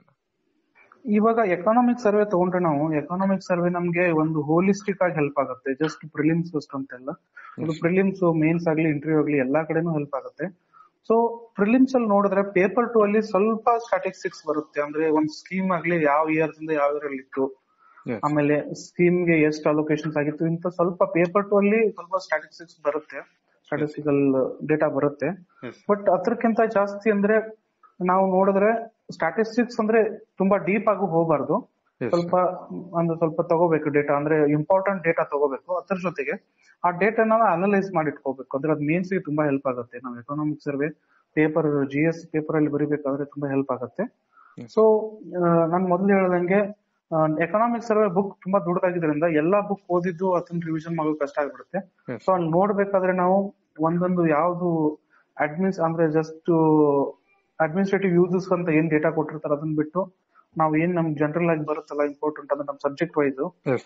B: ಇವಾಗ ಎಕನಾಮಿಕ್ ಸರ್ವೆ ತಗೊಂಡ್ರೆ ನಾವು ಎಕನಾಮಿಕ್ ಸರ್ವೆ ನಮ್ಗೆ ಒಂದು ಹೋಲಿಸ್ಟಿಕ್ ಆಗಿ ಹೆಲ್ಪ್ ಆಗುತ್ತೆ ಜಸ್ಟ್ ಪ್ರಿಲಿಮ್ಸ್ ಅಷ್ಟು ಅಂತೆಲ್ಲ ಇದು ಪ್ರಿಲಿಮ್ಸ್ ಮೇನ್ಸ್ ಆಗ್ಲಿ ಇಂಟರ್ವ್ಯೂ ಆಗ್ಲಿ ಎಲ್ಲಾ ಕಡೆನೂ ಹೆಲ್ಪ್ ಆಗುತ್ತೆ ಸೊ ಪ್ರಿಲಿಮ್ಸ್ ಅಲ್ಲಿ ನೋಡಿದ್ರೆ ಪೇಪರ್ ಟು ಅಲ್ಲಿ ಸ್ವಲ್ಪ ಸ್ಟಾಟಿಸ್ಟಿಕ್ಸ್ ಬರುತ್ತೆ ಅಂದ್ರೆ ಒಂದ್ ಸ್ಕೀಮ್ ಆಗ್ಲಿ ಯಾವ ಇಯರ್ ಇಂದ ಯಾವ ಇಯರ್ ಅಲ್ಲಿ ಇತ್ತು ಆಮೇಲೆ ಸ್ಕೀಮ್ ಗೆ ಎಷ್ಟು ಅಲೋಕೇಶನ್ಸ್ ಆಗಿತ್ತು ಇಂತ ಸ್ವಲ್ಪ ಪೇಪರ್ ಟು ಅಲ್ಲಿ ಸ್ವಲ್ಪ ಸ್ಟಾಟಿಸ್ಟಿಕ್ಸ್ ಬರುತ್ತೆ ಸ್ಟಾಟಿಸ್ಟಿಕಲ್ ಡೇಟಾ ಬರುತ್ತೆ ಬಟ್ ಅದಕ್ಕಿಂತ ಜಾಸ್ತಿ ಅಂದ್ರೆ ನಾವು ನೋಡಿದ್ರೆ ಸ್ಟಾಟಿಸ್ಟಿಕ್ಸ್ ಅಂದ್ರೆ ತುಂಬಾ ಡೀಪ್ ಆಗಿ ಹೋಗಬಾರ್ದು ಸ್ವಲ್ಪ ಅಂದ್ರೆ ಸ್ವಲ್ಪ ತಗೋಬೇಕು ಡೇಟಾ ಅಂದ್ರೆ ಇಂಪಾರ್ಟೆಂಟ್ ಡೇಟಾ ತಗೋಬೇಕು ಅದ್ರ ಜೊತೆಗೆ ಆ ಡೇಟಾನ ಅನಲೈಸ್ ಮಾಡಿ ಇಟ್ಕೋಬೇಕು ಅಂದ್ರೆ ಅದು ಮೇನ್ಸ್ ಗೆ ತುಂಬಾ ಹೆಲ್ಪ್ ಆಗುತ್ತೆ ನಾವು economic survey paper G S paper ಅಲ್ಲಿ ಬರಿಬೇಕಾದ್ರೆ ತುಂಬಾ ಹೆಲ್ಪ್ ಆಗುತ್ತೆ ಸೊ ನಾನು ಮೊದಲು ಹೇಳ್ದಂಗೆ ಎಕನಾಮಿಕ್ ಸರ್ವೆ ಬುಕ್ ತುಂಬಾ ದೊಡ್ಡದಾಗಿದ್ರಿಂದ ಎಲ್ಲಾ ಬುಕ್ ಓದಿದ್ದು ಅದನ್ನ ರಿವಿಷನ್ ಮಾಡೋದು ಕಷ್ಟ ಆಗ್ಬಿಡುತ್ತೆ ಸೊ ಅಲ್ಲಿ ನೋಡ್ಬೇಕಾದ್ರೆ ನಾವು ಒಂದೊಂದು ಯಾವ್ದು ಅಡ್ಮಿನ್ಸ್ ಅಂದ್ರೆ ಜಸ್ಟ್ ಅಡ್ಮಿನಿಸ್ಟ್ರೇಟಿವ್ ಯೂಸಸ್ ಅಂತ ಏನ್ ಡೇಟಾ ಕೊಟ್ಟಿರ್ತಾರೆ ಅದನ್ನ ಬಿಟ್ಟು ನಾವ್ ಏನ್ ನಮ್ ಜನರಲ್ ಆಗಿ ಬರುತ್ತಲ್ಲ ಇಂಪಾರ್ಟೆಂಟ್ ಅಂದ್ರೆ ನಮ್ ಸಬ್ಜೆಕ್ಟ್ ವೈಸ್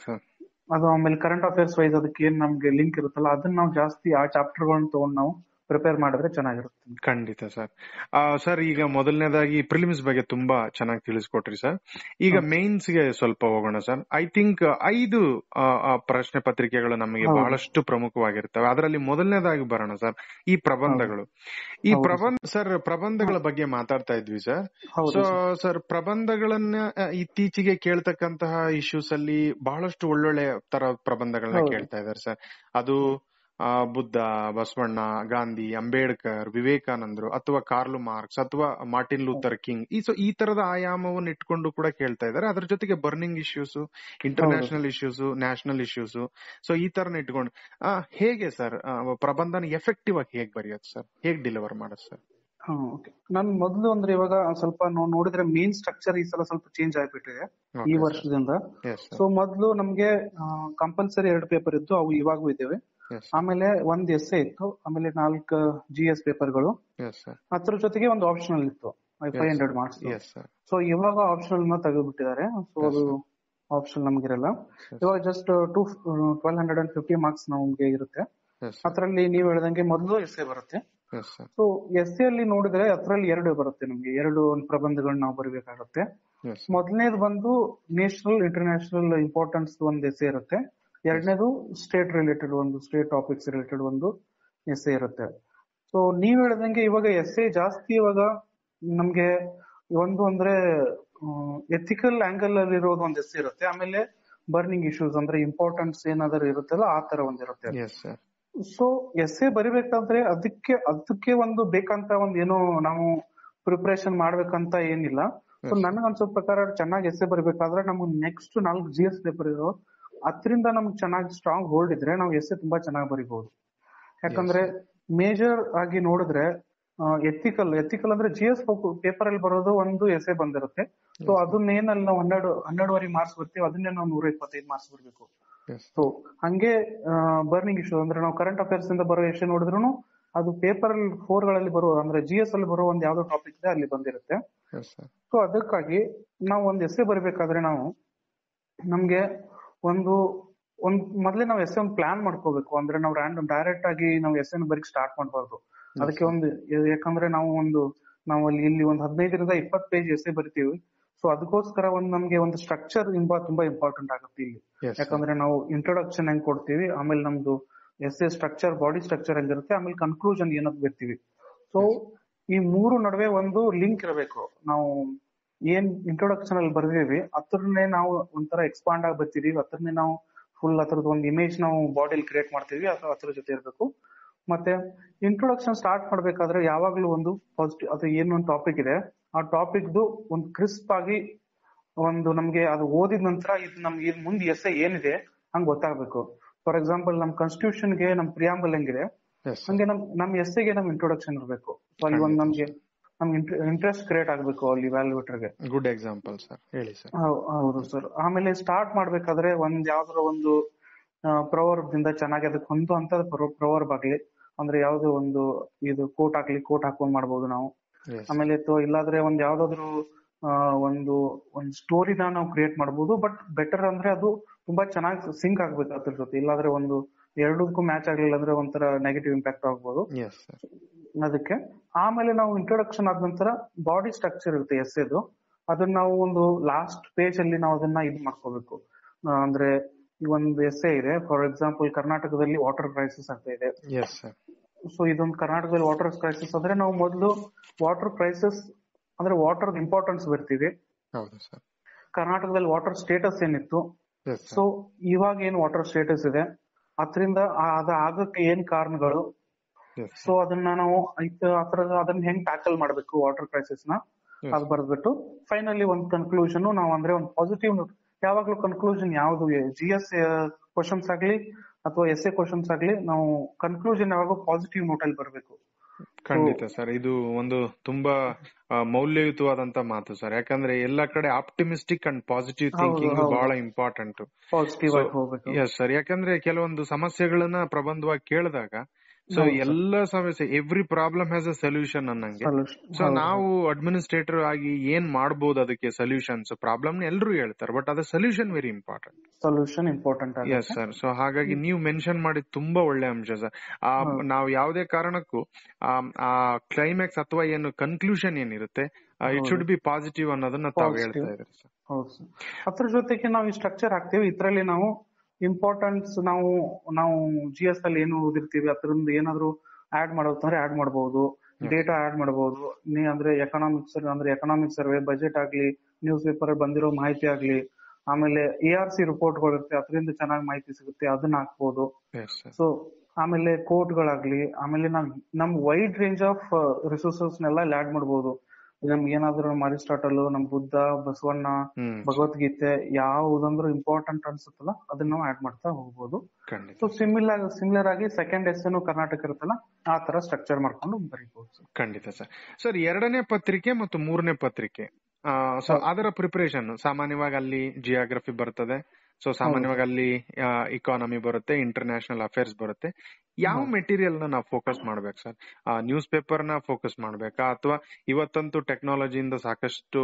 B: ಅದು ಆಮೇಲೆ ಕರೆಂಟ್ ಅಫೇರ್ಸ್ ವೈಸ್ ಅದಕ್ಕೆ ಏನ್ ನಮ್ಗೆ ಲಿಂಕ್ ಇರುತ್ತಲ್ಲ ಅದನ್ನ ನಾವು ಜಾಸ್ತಿ ಆ ಚಾಪ್ಟರ್ ಗಳನ್ನ ತಗೊಂಡ್ ನಾವು ಪ್ರಿಪೇರ್ ಮಾಡಿದ್ರೆ ಚೆನ್ನಾಗಿರುತ್ತೆ
A: ಖಂಡಿತ ಸರ್ ಸರ್ ಈಗ ಮೊದಲನೇದಾಗಿ ಪ್ರಿಲಿಮ್ಸ್ ಬಗ್ಗೆ ತುಂಬಾ ಚೆನ್ನಾಗಿ ತಿಳಿಸ್ಕೊಟ್ರಿ ಸರ್ ಈಗ ಮೇನ್ಸ್ ಗೆ ಸ್ವಲ್ಪ ಹೋಗೋಣ ಸರ್ ಐ ಥಿಂಕ್ ಐದು ಪ್ರಶ್ನೆ ಪತ್ರಿಕೆಗಳು ನಮಗೆ ಬಹಳಷ್ಟು ಪ್ರಮುಖವಾಗಿರ್ತವೆ ಅದರಲ್ಲಿ ಮೊದಲನೇದಾಗಿ ಬರೋಣ ಸರ್ ಈ ಪ್ರಬಂಧಗಳು ಈ ಪ್ರಬಂಧ ಸರ್ ಪ್ರಬಂಧಗಳ ಬಗ್ಗೆ ಮಾತಾಡ್ತಾ ಇದ್ವಿ ಸರ್ ಸೊ ಸರ್ ಪ್ರಬಂಧಗಳನ್ನ ಇತ್ತೀಚೆಗೆ ಕೇಳ್ತಕ್ಕಂತಹ ಇಶ್ಯೂಸ್ ಅಲ್ಲಿ ಬಹಳಷ್ಟು ಒಳ್ಳೊಳ್ಳೆ ತರ ಪ್ರಬಂಧಗಳನ್ನ ಕೇಳ್ತಾ ಇದಾರೆ ಸರ್ ಅದು ಬುದ್ಧ ಬಸವಣ್ಣ ಗಾಂಧಿ ಅಂಬೇಡ್ಕರ್ ವಿವೇಕಾನಂದರು ಅಥವಾ ಕಾರ್ಲು ಮಾರ್ಕ್ಸ್ ಅಥವಾ ಮಾರ್ಟಿನ್ ಲೂಥರ್ ಕಿಂಗ್ ಈ ಸೊ ಈ ತರದ ಆಯಾಮವನ್ನು ಇಟ್ಕೊಂಡು ಕೂಡ ಕೇಳ್ತಾ ಇದ್ದಾರೆ ಅದ್ರ ಜೊತೆಗೆ burning issues international issues national issues so ಈ ತರನ ಇಟ್ಕೊಂಡು ಹೇಗೆ ಸರ್ ಪ್ರಬಂಧನ ಎಫೆಕ್ಟಿವ್ ಆಗಿ ಹೇಗ್ ಬರೆಯೋದು ಸರ್ ಹೇಗ್ ಡೆಲಿವರ್ ಮಾಡೋದು ಸರ್
B: ನಾನು ಮೊದಲು ಅಂದ್ರೆ ಇವಾಗ ಸ್ವಲ್ಪ ನಾವು ನೋಡಿದ್ರೆ ಮೇನ್ ಸ್ಟ್ರಕ್ಚರ್ ಈ ಸಲ ಸ್ವಲ್ಪ ಚೇಂಜ್ ಆಗ್ಬಿಟ್ಟಿದೆ ಈ ವರ್ಷದಿಂದ ಸೊ ಮೊದಲು ನಮ್ಗೆ ಕಂಪಲ್ಸರಿ ಎರಡು ಪೇಪರ್ ಇದ್ದು ಅವು ಇವಾಗೂ ಇದ್ದೇವೆ ಆಮೇಲೆ ಒಂದ್ ಎಸ್ ಇತ್ತು ಆಮೇಲೆ ನಾಲ್ಕು ಜಿ ಎಸ್ ಪೇಪರ್ಗಳು ಅದ್ರ ಜೊತೆಗೆ ಒಂದು ಆಪ್ಷನಲ್ ಇತ್ತು ಫೈವ್ ಹಂಡ್ರೆಡ್ ಮಾರ್ಕ್ಸ್ ಸೊ ಇವಾಗ ಆಪ್ಷನಲ್ ನ ತೆಗೆದ್ಬಿಟ್ಟಿದ್ದಾರೆ ಸೊ ಅದು ಆಪ್ಷನ್ ನಮ್ಗಿರಲ್ಲ ಇವಾಗ just two twelve hundred and fifty marks ನಮ್ಗೆ ಇರುತ್ತೆ ಅದ್ರಲ್ಲಿ ನೀವ್ ಹೇಳ್ದಂಗೆ ಮೊದಲು ಎಸ್ ಎ ಬರುತ್ತೆ ಸೊ ಎಸ್ ಎ ಅಲ್ಲಿ ನೋಡಿದ್ರೆ ಅದ್ರಲ್ಲಿ ಎರಡು ಬರುತ್ತೆ ನಮ್ಗೆ ಎರಡು ಪ್ರಬಂಧಗಳನ್ನ ನಾವು ಬರೀಬೇಕಾಗುತ್ತೆ ಮೊದಲನೇದು ಬಂದು ನ್ಯಾಷನಲ್ ಇಂಟರ್ನ್ಯಾಷನಲ್ ಇಂಪಾರ್ಟೆನ್ಸ್ ಒಂದು ಎಸ್ ಇರುತ್ತೆ ಎರಡನೇದು ಸ್ಟೇಟ್ ರಿಲೇಟೆಡ್ ಒಂದು ಸ್ಟೇಟ್ ಟಾಪಿಕ್ಸ್ ರಿಲೇಟೆಡ್ ಒಂದು ಎಸ್ ಎ ಇರುತ್ತೆ ಸೊ ನೀವ್ ಹೇಳ್ದಂಗೆ ಇವಾಗ ಎಸ್ ಎ ಜಾಸ್ತಿ ಇವಾಗ ನಮ್ಗೆ ಒಂದು ಅಂದ್ರೆ ಎಥಿಕಲ್ ಆಂಗಲ್ ಅಲ್ಲಿ ಇರೋದು ಒಂದು ಎಸ್ ಇರುತ್ತೆ ಆಮೇಲೆ ಬರ್ನಿಂಗ್ ಇಶ್ಯೂಸ್ ಅಂದ್ರೆ ಇಂಪಾರ್ಟೆನ್ಸ್ ಏನಾದ್ರು ಇರುತ್ತಲ್ಲ ಆ ತರ ಒಂದಿರುತ್ತೆ ಸೊ ಎಸ್ ಎ ಬರಿಬೇಕಾದ್ರೆ ಅದಕ್ಕೆ ಅದಕ್ಕೆ ಒಂದು ಬೇಕಂತ ಒಂದ್ ಏನೋ ನಾವು ಪ್ರಿಪರೇಷನ್ ಮಾಡ್ಬೇಕಂತ ಏನಿಲ್ಲ ಸೊ ನನಗ್ ಅನ್ಸೋ ಪ್ರಕಾರ ಚೆನ್ನಾಗಿ ಎಸ್ ಎ ಬರಿಬೇಕಾದ್ರೆ ನಮ್ಗೆ ನೆಕ್ಸ್ಟ್ ನಾಲ್ಕು ಜಿ ಎಸ್ ಪೇಪರ್ ಇರೋ ಅದರಿಂದ ನಮ್ಗೆ ಚೆನ್ನಾಗಿ ಸ್ಟ್ರಾಂಗ್ ಹೋಲ್ಡ್ ಇದ್ರೆ ನಾವು ಎಸ್ ಎ ತುಂಬಾ ಚೆನ್ನಾಗಿ ಬರಿಬಹುದು ಯಾಕಂದ್ರೆ ಮೇಜರ್ ಆಗಿ ನೋಡಿದ್ರೆ ಎಥಿಕಲ್ ಎಥಿಕಲ್ ಅಂದ್ರೆ ಜಿ ಎಸ್ ಪೇಪರ್ ಅಲ್ಲಿ ಬರೋದು ಒಂದು ಎಸ್ ಎ ಬಂದಿರುತ್ತೆ ಸೊ ಅದನ್ನ ಏನಲ್ಲಿ ನಾವು ಹನ್ನೆರಡು ಹನ್ನೆರಡುವರೆ ಮಾರ್ಕ್ಸ್ ಬರ್ತೀವಿ ಅದನ್ನೇ ನಾವು ನೂರ ಇಪ್ಪತ್ತೈದು ಮಾರ್ಕ್ಸ್ ಬರ್ಬೇಕು ಸೊ ಹಂಗೆ ಬರ್ನಿಂಗ್ ಇಶ್ಯೂ ಅಂದ್ರೆ ನಾವು ಕರೆಂಟ್ ಅಫೇರ್ಸ್ ಇಂದ ಬರೋ ಎಷ್ಟೇ ನೋಡಿದ್ರು ಅದು ಪೇಪರ್ ಫೋರ್ ಗಳಲ್ಲಿ ಬರುವ ಅಂದ್ರೆ ಜಿ ಎಸ್ ಅಲ್ಲಿ ಬರೋ ಒಂದ್ ಯಾವ್ದೋ ಟಾಪಿಕ್ ಇದೆ ಅಲ್ಲಿ ಬಂದಿರುತ್ತೆ ಸೊ ಅದಕ್ಕಾಗಿ ನಾವು ಒಂದ್ ಎಸ್ ಎ ಬರಿಬೇಕಾದ್ರೆ ನಾವು ನಮ್ಗೆ ಒಂದು ಒಂದ್ ಮೊದ್ಲೇ ನಾವು ಎಸ್ ಒಂದು ಪ್ಲಾನ್ ಮಾಡ್ಕೋಬೇಕು ಅಂದ್ರೆ ನಾವು ರ್ಯಾಂಡಮ್ ಡೈರೆಕ್ಟ್ ಆಗಿ ನಾವು ಎಸ್ ಎನ್ ಬರೀಕ್ ಸ್ಟಾರ್ಟ್ ಮಾಡಬಾರ್ದು ಅದಕ್ಕೆ ಒಂದು ಯಾಕಂದ್ರೆ ನಾವು ಒಂದು ನಾವು ಅಲ್ಲಿ ಇಲ್ಲಿ ಒಂದು ಹದಿನೈದರಿಂದ ಇಪ್ಪತ್ತು ಪೇಜ್ ಎಸ್ ಎ ಬರಿತೀವಿ ಸೊ ಅದಕ್ಕೋಸ್ಕರ ಒಂದ್ ನಮ್ಗೆ ಒಂದು ಸ್ಟ್ರಕ್ಚರ್ ಇಂಬ ತುಂಬಾ ಇಂಪಾರ್ಟೆಂಟ್ ಆಗುತ್ತೆ ಇಲ್ಲಿ ಯಾಕಂದ್ರೆ ನಾವು ಇಂಟ್ರೊಡಕ್ಷನ್ ಹೆಂಗ್ ಕೊಡ್ತೀವಿ ಆಮೇಲೆ ನಮ್ದು S A structure body structure ಹೆಂಗಿರುತ್ತೆ ಆಮೇಲೆ ಕನ್ಕ್ಲೂಷನ್ ಏನಂತ ಬರ್ತೀವಿ ಸೊ ಈ ಮೂರು ನಡುವೆ ಒಂದು ಲಿಂಕ್ ಇರಬೇಕು ನಾವು ಏನ್ ಇಂಟ್ರೊಡಕ್ಷನ್ ಅಲ್ಲಿ ಬರ್ದೀವಿ ಅದ್ರನ್ನೇ ನಾವು ಒಂಥರ ಎಕ್ಸ್ಪಾಂಡ್ ಆಗಿ ಬರ್ತಿದೀವಿ ಅದ್ರನ್ನೇ ನಾವು ಫುಲ್ ಅದ್ರದ್ದು ಒಂದು ಇಮೇಜ್ ನಾವು ಬಾಡಿಲಿ ಕ್ರಿಯೇಟ್ ಮಾಡ್ತೀವಿ ಅಥವಾ ಅದ್ರ ಜೊತೆ ಇರಬೇಕು ಮತ್ತೆ ಇಂಟ್ರೊಡಕ್ಷನ್ ಸ್ಟಾರ್ಟ್ ಮಾಡ್ಬೇಕಾದ್ರೆ ಯಾವಾಗ್ಲೂ ಒಂದು ಪಾಸಿಟಿವ್ ಅದು ಏನು ಒಂದು ಟಾಪಿಕ್ ಇದೆ ಆ ಟಾಪಿಕ್ದು ಒಂದು ಕ್ರಿಸ್ಪ್ ಆಗಿ ಒಂದು ನಮ್ಗೆ ಅದು ಓದಿದ ನಂತರ ಇದು ನಮ್ಗೆ ಇದ್ ಮುಂದೆ ಎಸ್ಸೆ ಏನಿದೆ ಹಂಗ್ ಗೊತ್ತಾಗ್ಬೇಕು ಫಾರ್ ಎಕ್ಸಾಂಪಲ್ ನಮ್ ಕಾನ್ಸ್ಟಿಟ್ಯೂಷನ್ ಗೆ ನಮ್ ಪ್ರಿಯಾಂಬಲ್ ಹೆಂಗಿದೆ
A: ಎಸ್
B: ಹಂಗೆ ನಮ್ ನಮ್ ಎಸ್ಸೆಗೆ ನಮ್ ಇಂಟ್ರೊಡಕ್ಷನ್ ಇರಬೇಕು ಸೊ ಅಲ್ಲಿ ಒಂದ್ ನಮ್ಗೆ ನಮ್ಗೆ ಇಂಟ್ರೆಸ್ಟ್ ಕ್ರಿಯೇಟ್ ಆಗ್ಬೇಕು ಅಲ್ಲಿ ವ್ಯಾಲ್ಯೂಟರ್ಗೆ
A: ಗುಡ್ ಎಕ್ಸಾಂಪಲ್ ಸರ್ ಹೇಳಿ ಸರ್
B: ಹೌದು ಸರ್ ಆಮೇಲೆ ಸ್ಟಾರ್ಟ್ ಮಾಡ್ಬೇಕಾದ್ರೆ ಒಂದ್ ಯಾವ್ದಾರ ಒಂದು ಪ್ರವರ್ಬ್ ದಿಂದ ಚೆನ್ನಾಗಿ ಅದಕ್ಕೆ ಒಂದು ಅಂತ ಪ್ರವರ್ಬ್ ಆಗ್ಲಿ ಅಂದ್ರೆ ಯಾವ್ದೋ ಒಂದು ಇದು ಕೋಟ್ ಹಾಕ್ಲಿ ಕೋಟ್ ಹಾಕೊಂಡ್ ಮಾಡ್ಬೋದು ನಾವು
A: ಎಸ್
B: ಆಮೇಲೆ ಅಥವಾ ಇಲ್ಲಾದ್ರೆ ಒಂದ್ ಯಾವ್ದಾದ್ರು ಆ, ಒಂದು ಒಂದ್ ಸ್ಟೋರಿನ ನಾವು ಕ್ರಿಯೇಟ್ ಮಾಡ್ಬೋದು ಬಟ್ ಬೆಟರ್ ಅಂದ್ರೆ ಅದು ತುಂಬಾ ಚೆನ್ನಾಗಿ ಸಿಂಕ್ ಆಗ್ಬೇಕು ಅದ್ರ ಜೊತೆ ಇಲ್ಲಾಂದ್ರೆ ಒಂದು ಎರಡಕ್ಕೂ ಮ್ಯಾಚ್ ಆಗ್ಲಿಲ್ಲ ಅಂದ್ರೆ ಒಂಥರ ನೆಗೆಟಿವ್ ಇಂಪ್ಯಾಕ್ಟ್ ಆಗ್ಬೋದು
A: ಎಸ್ ಸರ್
B: ಅದಕ್ಕೆ ಆಮೇಲೆ ನಾವು ಇಂಟ್ರೊಡಕ್ಷನ್ ಆದ ನಂತರ ಬಾಡಿ ಸ್ಟ್ರಕ್ಚರ್ ಇರುತ್ತೆ ಎಸ್ಸೆದು ಅದನ್ನ ನಾವು ಒಂದು ಲಾಸ್ಟ್ ಪೇಜ್ ಅಲ್ಲಿ ನಾವು ಅದನ್ನ ಇದು ಮಾಡ್ಕೋಬೇಕು ಆ, ಅಂದ್ರೆ ಈ ಒಂದು ಎಸ್ಸೆ ಇದೆ ಫಾರ್ ಎಕ್ಸಾಂಪಲ್ ಕರ್ನಾಟಕದಲ್ಲಿ ವಾಟರ್ ಕ್ರೈಸಿಸ್ ಆಗ್ತಾ ಇದೆ
A: ಎಸ್ ಸರ್
B: ಸೊ ಇದೊಂದು ಕರ್ನಾಟಕದಲ್ಲಿ ವಾಟರ್ ಕ್ರೈಸಿಸ್ ಅಂದ್ರೆ ನಾವು ಮೊದಲು ವಾಟರ್ ಕ್ರೈಸಿಸ್ ಅಂದ್ರೆ ವಾಟರ್ ಇಂಪಾರ್ಟೆನ್ಸ್ ಬರ್ತೀವಿ
A: ಹೌದು ಸರ್
B: ಕರ್ನಾಟಕದಲ್ಲಿ ವಾಟರ್ ಸ್ಟೇಟಸ್ ಏನಿತ್ತು
A: ಎಸ್
B: ಸೊ ಇವಾಗ ಏನ್ ವಾಟರ್ ಸ್ಟೇಟಸ್ ಇದೆ ಅದರಿಂದ ಅದ ಆಗಕ್ಕೆ ಏನ್ ಕಾರಣಗಳು
A: ಎಸ್
B: ಸೊ ಅದನ್ನ ನಾವು ಐತ- ಅದ್ರ ಅದನ್ನ ಹೆಂಗ್ ಟ್ಯಾಕಲ್ ಮಾಡ್ಬೇಕು ವಾಟರ್ ಕ್ರೈಸಿಸ್ ನ
A: Yes.
B: ಅದ್ ಬರ್ದ್ಬಿಟ್ಟು ಫೈನಲಿ ಒಂದ್ ಕನ್ಕ್ಲೂಷನ್ ನಾವು ಅಂದ್ರೆ ಒಂದು ಪಾಸಿಟಿವ್ ಯಾವಾಗ್ಲೂ ಕನ್ಕ್ಲೂಷನ್ ಯಾವ್ದು ಜಿ ಎಸ್ ಕ್ವಶನ್ಸ್ ಆಗ್ಲಿ ಅಥವಾ ಎಸ್ ಎ ಕ್ವಶನ್ಸ್ ಆಗ್ಲಿ ನಾವು ಕನ್ಕ್ಲೂಷನ್ ಯಾವಾಗ ಪಾಸಿಟಿವ್ ನೋಟ್ ಅಲ್ಲಿ ಬರ್ಬೇಕು
A: ಖಂಡಿತ ಸರ್ ಇದು ಒಂದು ತುಂಬಾ ಆ, ಮೌಲ್ಯಯುತವಾದಂತ ಮಾತು ಸರ್ ಯಾಕಂದ್ರೆ ಎಲ್ಲಾ ಕಡೆ ಆಪ್ಟಿಮಿಸ್ಟಿಕ್ ಅಂಡ್ ಪಾಸಿಟಿವ್
B: ಹೌದು,
A: ಥಿಂಕಿಂಗ್
B: ಹೌದು.
A: ಬಹಳ ಇಂಪಾರ್ಟೆಂಟ್
B: ಪಾಸಿಟಿವ್ ಆಗಿ ಹೋಗ್ಬೇಕು
A: ಎಸ್ ಸರ್ ಯಾಕಂದ್ರೆ ಕೆಲವೊಂದು ಸಮಸ್ಯೆಗಳನ್ನ ಪ್ರಬಂಧವಾಗಿ ಕೇಳಿದಾಗ ಸೊ
B: ಹೌದು sir.
A: ಎಲ್ಲ ಸಮಸ್ಯೆ every problem has a solution ಅನ್ನಂಗೆ
B: Solution.
A: ಸೊ
B: ಹೌದು,
A: ನಾವು ಅಡ್ಮಿನಿಸ್ಟ್ರೇಟರ್ ಆಗಿ ಏನ್ ಮಾಡ್ಬೋದು ಅದಕ್ಕೆ ಸೊಲ್ಯೂಷನ್ಸ್ ಪ್ರಾಬ್ಲಮ್ ಎಲ್ಲರೂ ಹೇಳ್ತಾರೆ ಬಟ್ ಅದ solution very important
B: solution important
A: yes
B: ಆಗುತ್ತೆ
A: ಸರ್ ಸೊ ಹಾಗಾಗಿ ನೀವು ಮೆನ್ಷನ್ ಮಾಡಿದ ತುಂಬಾ ಒಳ್ಳೆ ಅಂಶ ಸರ್ ನಾವು ಯಾವುದೇ ಕಾರಣಕ್ಕೂ ಆ, ಆ ಕ್ಲೈಮ್ಯಾಕ್ಸ್ ಅಥವಾ ಏನು ಕನ್ಕ್ಲೂಷನ್ ಏನಿರುತ್ತೆ ಇಟ್
B: ಹೌದು.
A: ಶುಡ್ ಬಿ ಪಾಸಿಟಿವ್ ಅನ್ನೋದನ್ನ ತಾವು
B: Positive.
A: ಹೇಳ್ತಾ ಇದ್ರಿ ಸರ್
B: ಹೌದು ಸರ್ ಅದ್ರ ಜೊತೆಗೆ ನಾವು ಈ ಸ್ಟ್ರಕ್ಚರ್ ಹಾಕ್ತಿವಿ ಇದ್ರಲ್ಲಿ ನಾವು ಇಂಪಾರ್ಟೆನ್ಸ್ ನಾವು ನಾವು ಜಿ ಎಸ್ ಅಲ್ಲಿ ಏನು ಓದಿರ್ತೀವಿ ಅದ್ರಿಂದ ಏನಾದ್ರು ಆಡ್ ಮಾಡೋದಂದ್ರೆ ಆಡ್ ಮಾಡಬಹುದು ಡೇಟಾ ಆಡ್ ಮಾಡಬಹುದು ನೀ ಅಂದ್ರೆ ಎಕನಾಮಿಕ್ಸ್ ಅಂದ್ರೆ ಎಕನಾಮಿಕ್ ಸರ್ವೆ ಬಜೆಟ್ ಆಗ್ಲಿ ನ್ಯೂಸ್ ಪೇಪರ್ ಬಂದಿರೋ ಮಾಹಿತಿ ಆಗ್ಲಿ ಆಮೇಲೆ ಎ ಆರ್ ಸಿ ರಿಪೋರ್ಟ್ ಇರುತ್ತೆ ಅದರಿಂದ ಚೆನ್ನಾಗಿ ಮಾಹಿತಿ ಸಿಗುತ್ತೆ ಅದನ್ನ ಹಾಕ್ಬೋದು
A: ಎಸ್ ಸರ್
B: ಸೊ ಆಮೇಲೆ ಕೋಟ್ ಗಳಾಗ್ಲಿ ಆಮೇಲೆ ನಾವ್ ನಮ್ ವೈಡ್ ರೇಂಜ್ ಆಫ್ ರಿಸೋರ್ಸಸ್ ನೆಲ್ಲ ಇಲ್ಲಿ ಆಡ್ ಮಾಡಬಹುದು ನಮ್ಗೆ ಏನಾದ್ರು ನಮ್ ಅರಿಸ್ಟಾಟಲ್ ನಮ್ ಬುದ್ಧ ಬಸವಣ್ಣ
A: ಹ್ಮ್
B: ಭಗವದ್ಗೀತೆ ಯಾವುದಂದ್ರೂ ಇಂಪಾರ್ಟೆಂಟ್ ಅನ್ಸುತ್ತಲ್ಲ ಅದನ್ನ ನಾವು ಆಡ್ ಮಾಡ್ತಾ ಹೋಗ್ಬೋದು
A: ಖಂಡಿತ
B: ಸೊ ಸಿಮಿಲರ್ ಸಿಮಿಲರ್ ಆಗಿ ಸೆಕೆಂಡ್ ಎಸ್ ಕರ್ನಾಟಕ ಇರುತ್ತಲ್ಲ ಆ ತರ ಸ್ಟ್ರಕ್ಚರ್ ಮಾಡ್ಕೊಂಡು ಬರೀಬಹುದು ಸರ್
A: ಖಂಡಿತ ಸರ್ ಸರ್ ಎರಡನೇ ಪತ್ರಿಕೆ ಮತ್ತು ಮೂರನೇ ಪತ್ರಿಕೆ ಸೊ ಅದರ ಪ್ರಿಪರೇಷನ್ ಸಾಮಾನ್ಯವಾಗಿ ಅಲ್ಲಿ ಜಿಯೋಗ್ರಫಿ ಬರ್ತದೆ ಸೊ ಸಾಮಾನ್ಯವಾಗಿ ಅಲ್ಲಿ ಇಕಾನಮಿ ಬರುತ್ತೆ ಇಂಟರ್ನ್ಯಾಷನಲ್ ಅಫೇರ್ಸ್ ಬರುತ್ತೆ ಯಾವ ಮೆಟೀರಿಯಲ್ ನ ನಾವು ಫೋಕಸ್ ಮಾಡ್ಬೇಕು ಸರ್ ನ್ಯೂಸ್ ಪೇಪರ್ ನ ಫೋಕಸ್ ಮಾಡ್ಬೇಕಾ ಅಥವಾ ಇವತ್ತಂತೂ ಟೆಕ್ನಾಲಜಿಯಿಂದ ಸಾಕಷ್ಟು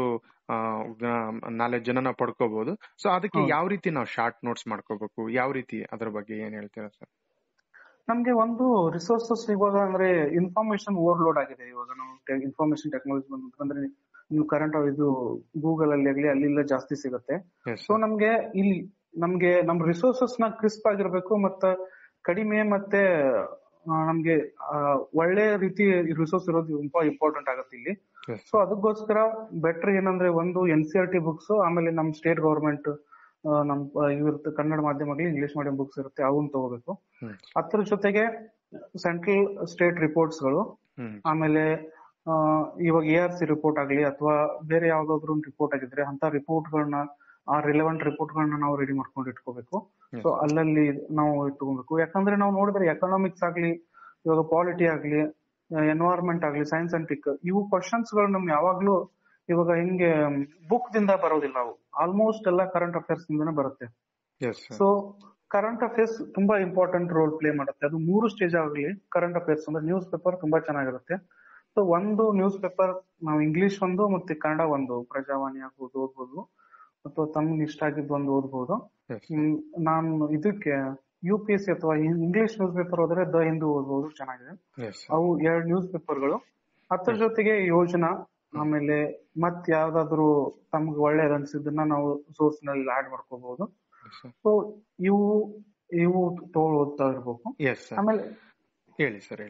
A: ನಾಲೆಜ್ ಅನ್ನ ನಾವು ಪಡ್ಕೋಬಹುದು ಸೊ ಅದಕ್ಕೆ
B: ಹೌದು.
A: ಯಾವ ರೀತಿ ನಾವು ಶಾರ್ಟ್ ನೋಟ್ಸ್ ಮಾಡ್ಕೋಬೇಕು ಯಾವ ರೀತಿ ಅದ್ರ ಬಗ್ಗೆ ಏನ್ ಹೇಳ್ತೀರಾ ಸರ್
B: ನಮ್ಗೆ ಒಂದು ರಿಸೋರ್ಸಸ್ ಇವಾಗ ಅಂದ್ರೆ ಇನ್ಫಾರ್ಮೇಶನ್ ಓವರ್ಲೋಡ್ ಆಗಿದೆ ಇವಾಗ ನಾವು ಇನ್ಫಾರ್ಮೇಶನ್ ಟೆಕ್ನಾಲಜಿ ಬಂದ್ರೆ ಅಂದ್ರೆ ನೀವು ಕರೆಂಟ್ ಇದು ಗೂಗಲ್ ಅಲ್ಲಿ ಆಗ್ಲಿ ಅಲ್ಲಿ ಇಲ್ಲ ಜಾಸ್ತಿ ಸಿಗುತ್ತೆ
A: ಎಸ್
B: ಸೊ ನಮ್ಗೆ ಇಲ್ಲಿ ನಮ್ಗೆ ನಮ್ ರಿಸೋರ್ಸಸ್ ನ ಕ್ರಿಸ್ಪ್ ಆಗಿರ್ಬೇಕು ಮತ್ತ ಕಡಿಮೆ ಮತ್ತೆ ಆ, ನಮ್ಗೆ ಆ, ಒಳ್ಳೆ ರೀತಿ ರಿಸೋರ್ಸ್ ಇರೋದು ತುಂಬಾ ಇಂಪಾರ್ಟೆಂಟ್ ಆಗುತ್ತೆ ಇಲ್ಲಿ ಸೊ ಅದಕ್ಕೋಸ್ಕರ ಬೆಟರ್ ಏನಂದ್ರೆ ಒಂದು N C R T books ಆಮೇಲೆ ನಮ್ ಸ್ಟೇಟ್ ಗವರ್ಮೆಂಟ್ ನಮ್ ಆ, ಇವಿರುತ್ತೆ ಕನ್ನಡ ಮಾಧ್ಯಮದಲ್ಲಿ ಇಂಗ್ಲಿಷ್ ಮೀಡಿಯಂ ಬುಕ್ಸ್ ಇರುತ್ತೆ ಅವನ್ನ ತಗೋಬೇಕು
A: ಹ್ಮ್
B: ಅದ್ರ ಜೊತೆಗೆ ಸೆಂಟ್ರಲ್ ಸ್ಟೇಟ್ ರಿಪೋರ್ಟ್ಸ್ ಗಳು
A: ಹ್ಮ್
B: ಆಮೇಲೆ ಆ, ಇವಾಗ ಎ ಆರ್ ಸಿ ರಿಪೋರ್ಟ್ ಆಗ್ಲಿ ಅಥವಾ ಬೇರೆ ಯಾವ್ದಾದ್ರು ಒಂದು ರಿಪೋರ್ಟ್ ಆಗಿದ್ರೆ ಅಂತ ರಿಪೋರ್ಟ್ ಗಳನ್ನ ಆ ರಿಲೆವೆಂಟ್ ರಿಪೋರ್ಟ್ ಗಳನ್ನ ನಾವು ರೆಡಿ ಮಾಡ್ಕೊಂಡು ಇಟ್ಕೋಬೇಕು ಸೊ ಅಲ್ಲಲ್ಲಿ ನಾವು ಇಟ್ಕೋಬೇಕು ಯಾಕಂದ್ರೆ ನಾವು ನೋಡಿದ್ರೆ ಎಕನಾಮಿಕ್ಸ್ ಆಗ್ಲಿ ಇವಾಗ ಪಾಲಿಟಿ ಆಗ್ಲಿ ಎನ್ವೈರನ್ಮೆಂಟ್ ಆಗ್ಲಿ ಸೈನ್ಸ್ ಅಂಡ್ ಟಿಕ್ ಇವು ಕ್ವಶನ್ಸ್ ಗಳು ನಮ್ಗೆ ಯಾವಾಗ್ಲೂ ಇವಾಗ ಹಿಂಗೆ ಬುಕ್ ದಿಂದ ಬರೋದಿಲ್ಲ ಅವು ಆಲ್ಮೋಸ್ಟ್ ಎಲ್ಲ ಕರೆಂಟ್ ಅಫೇರ್ಸ್ ಇಂದಾನೆ ಬರುತ್ತೆ
A: ಎಸ್
B: ಸೊ ಕರೆಂಟ್ ಅಫೇರ್ಸ್ ತುಂಬಾ ಇಂಪಾರ್ಟೆಂಟ್ ರೋಲ್ ಪ್ಲೇ ಮಾಡುತ್ತೆ ಅದು ಮೂರು ಸ್ಟೇಜ್ ಆಗಲಿ ಕರೆಂಟ್ ಅಫೇರ್ಸ್ ಅಂದ್ರೆ ನ್ಯೂಸ್ ಪೇಪರ್ ತುಂಬಾ ಚೆನ್ನಾಗಿರುತ್ತೆ ಸೊ ಒಂದು ನ್ಯೂಸ್ ಪೇಪರ್ ನಾವು ಇಂಗ್ಲಿಷ್ ಒಂದು ಮತ್ತೆ ಕನ್ನಡ ಒಂದು ಪ್ರಜಾವಾಣಿ ಆಗ್ಬೋದು ಓದ್ಬೋದು ಅಥವಾ ತಮ್ಗೆ ಇಷ್ಟ ಆಗಿದ್ದು ಒಂದು ಓದ್ಬೋದು
A: ಎಸ್
B: ಹ್ಮ್, ನಾನು ಇದಕ್ಕೆ ಯು ಪಿ ಎಸ್ ಸಿ ಅಥವಾ ಇಂಗ್ಲಿಷ್ ನ್ಯೂಸ್ ಪೇಪರ್ ಹೋದ್ರೆ ದ ಹಿಂದೂ ಓದ್ಬೋದು ಚೆನ್ನಾಗಿದೆ
A: ಎಸ್
B: ಅವು ಎರಡು ನ್ಯೂಸ್ ಪೇಪರ್ಗಳು ಅದ್ರ ಜೊತೆಗೆ ಯೋಜನಾ ಆಮೇಲೆ ಮತ್ ಯಾವ್ದಾದ್ರು ತಮ್ಗೆ ಒಳ್ಳೇದ್ ಅನ್ಸಿದ್ದನ್ನ ನಾವು ಸೋರ್ಸ್ ನಲ್ಲಿ ಆಡ್ ಮಾಡ್ಕೋಬಹುದು ಸೊ ಇವು ಇವು ತಗೊಳ್ ಓದ್ತಾ ಇರ್ಬೇಕು
A: ಎಸ್ ಸರ್
B: ಆಮೇಲೆ
A: ಹೇಳಿ ಸರ್ ಹೇಳಿ sir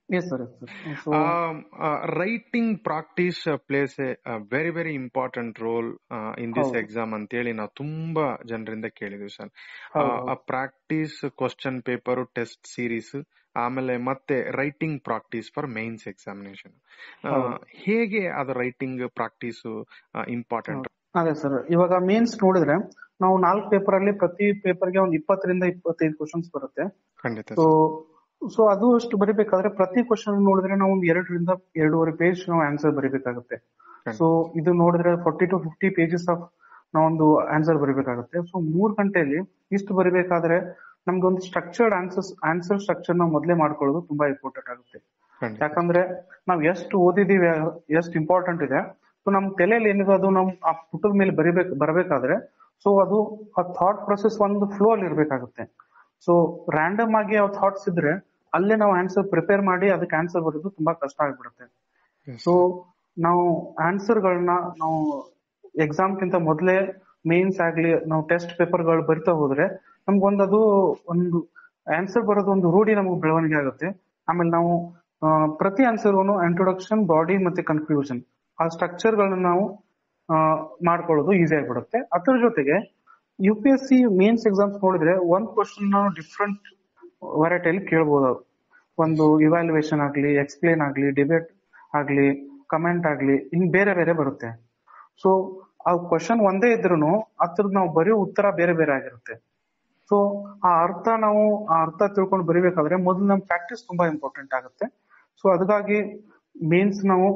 B: yes sir yes sir so
A: writing practice place a very very important role in this
B: ಹೌದು.
A: ಎಕ್ಸಾಮ್ ಅಂತೇಳಿ ನಾವು ತುಂಬಾ ಜನರಿಂದ ಕೇಳಿದ್ವಿ ಸರ್
B: ಹೌದು,
A: ಆ practice question paper test series ಆಮೇಲೆ ಮತ್ತೆ writing practice for mains examination
B: ಹೌದು.
A: ಹೇಗೆ ಅದು ರೈಟಿಂಗ್ ಪ್ರಾಕ್ಟೀಸ್ ಇಂಪಾರ್ಟೆಂಟ್
B: ಅದೇ ಸರ್ ಇವಾಗ ಮೇನ್ಸ್ ನೋಡಿದ್ರೆ ನಾವು ನಾಲ್ಕು ಪೇಪರ್ ಅಲ್ಲಿ ಪ್ರತಿ ಪೇಪರ್ಗೆ ಒಂದು ಇಪ್ಪತ್ತರಿಂದ ಇಪ್ಪತ್ತೈದು ಕ್ವಶನ್ಸ್ ಬರುತ್ತೆ
A: ಖಂಡಿತ
B: ಸೊ ಸೊ ಅದು ಅಷ್ಟು ಬರಿಬೇಕಾದ್ರೆ ಪ್ರತಿ ಕ್ವಶನ್ ನೋಡಿದ್ರೆ ನಾವು ಒಂದು ಎರಡರಿಂದ ಎರಡೂವರೆ ಪೇಜ್ ನಾವು ಆನ್ಸರ್ ಬರಿಬೇಕಾಗುತ್ತೆ
A: ಖಂಡಿತ.
B: ಸೊ ಇದು ನೋಡಿದ್ರೆ forty two fifty pages of ನಾವೊಂದು ಆನ್ಸರ್ ಬರಿಬೇಕಾಗುತ್ತೆ ಸೊ ಮೂರ್ ಗಂಟೆಯಲ್ಲಿ ಇಷ್ಟು ಬರಿಬೇಕಾದ್ರೆ ನಮ್ಗೆ ಒಂದು ಸ್ಟ್ರಕ್ಚರ್ಡ್ ಆನ್ಸರ್ಸ್ ಆನ್ಸರ್ ಸ್ಟ್ರಕ್ಚರ್ ನಾವು ಮೊದಲೇ ಮಾಡ್ಕೊಳ್ಳೋದು ತುಂಬಾ ಇಂಪಾರ್ಟೆಂಟ್ ಆಗುತ್ತೆ
A: ಖಂಡಿತ
B: ಯಾಕಂದ್ರೆ ನಾವ್ ಎಷ್ಟು ಓದಿದೀವಿ ಎಷ್ಟು ಇಂಪಾರ್ಟೆಂಟ್ ಇದೆ ಸೊ ನಮ್ ತಲೆಯಲ್ಲಿ ಏನಿದೆ ಅದು ನಮ್ ಆ ಪುಟದ ಮೇಲೆ ಬರಿಬೇಕು ಬರಬೇಕಾದ್ರೆ ಸೊ ಅದು ಆ ಥಾಟ್ ಪ್ರೊಸೆಸ್ ಒಂದು ಫ್ಲೋ ಅಲ್ಲಿ ಇರ್ಬೇಕಾಗುತ್ತೆ ಸೊ ರ್ಯಾಂಡಮ್ ಆಗಿ ಆ ಥಾಟ್ಸ್ ಇದ್ರೆ ಅಲ್ಲೇ ನಾವು ಆನ್ಸರ್ ಪ್ರಿಪೇರ್ ಮಾಡಿ ಅದಕ್ಕೆ ಆನ್ಸರ್ ಬರೋದು ತುಂಬಾ ಕಷ್ಟ ಆಗ್ಬಿಡುತ್ತೆ
A: Yes.
B: ಸೊ ನಾವು ಆನ್ಸರ್ ಗಳನ್ನ ನಾವು ಎಕ್ಸಾಮ್ ಕಿಂತ ಮೊದಲೇ ಮೇನ್ಸ್ ಆಗ್ಲಿ ನಾವು ಟೆಸ್ಟ್ ಪೇಪರ್ ಗಳು ಬರಿತಾ ಹೋದ್ರೆ ನಮ್ಗೊಂದು ಅದು ಒಂದು ಆನ್ಸರ್ ಬರೋದು ಒಂದು ರೂಢಿ ನಮಗೆ ಬೆಳವಣಿಗೆ ಆಗುತ್ತೆ ಆಮೇಲೆ ನಾವು ಆ, ಪ್ರತಿ ಆನ್ಸರ್ ಇಂಟ್ರೊಡಕ್ಷನ್ ಬಾಡಿ ಮತ್ತೆ ಕನ್ಕ್ಲೂಷನ್ ಆ ಸ್ಟ್ರಕ್ಚರ್ ಗಳನ್ನ ನಾವು ಆ, ಮಾಡ್ಕೊಳ್ಳೋದು ಈಸಿ ಆಗಿಬಿಡುತ್ತೆ ಅದ್ರ ಜೊತೆಗೆ U P S C mains exams ನೋಡಿದ್ರೆ ಒಂದ್ ಕ್ವಶನ್ ನಾವು ಡಿಫ್ರೆಂಟ್ ವೆರೈಟಿಯಲ್ಲಿ ಕೇಳ್ಬೋದು ಒಂದು ಇವ್ಯಾಲ್ಯೂಯೇಷನ್ ಆಗ್ಲಿ ಎಕ್ಸ್ಪ್ಲೇನ್ ಆಗ್ಲಿ ಡಿಬೇಟ್ ಆಗ್ಲಿ ಕಮೆಂಟ್ ಆಗ್ಲಿ ಹಿಂಗ್ ಬೇರೆ ಬೇರೆ ಬರುತ್ತೆ ಸೊ ಆ ಕ್ವಶನ್ ಒಂದೇ ಇದ್ರೂ ಅದ್ರದ್ದು ನಾವು ಬರೆಯೋ ಉತ್ತರ ಬೇರೆ ಬೇರೆ ಆಗಿರುತ್ತೆ ಸೊ ಆ ಅರ್ಥ ನಾವು ಆ ಅರ್ಥ ತಿಳ್ಕೊಂಡು ಬರಿಬೇಕಾದ್ರೆ ಮೊದಲು ನಮ್ ಪ್ರಾಕ್ಟೀಸ್ ತುಂಬಾ ಇಂಪಾರ್ಟೆಂಟ್ ಆಗುತ್ತೆ ಸೊ ಅದಕ್ಕಾಗಿ ಮೇನ್ಸ್ ನಾವು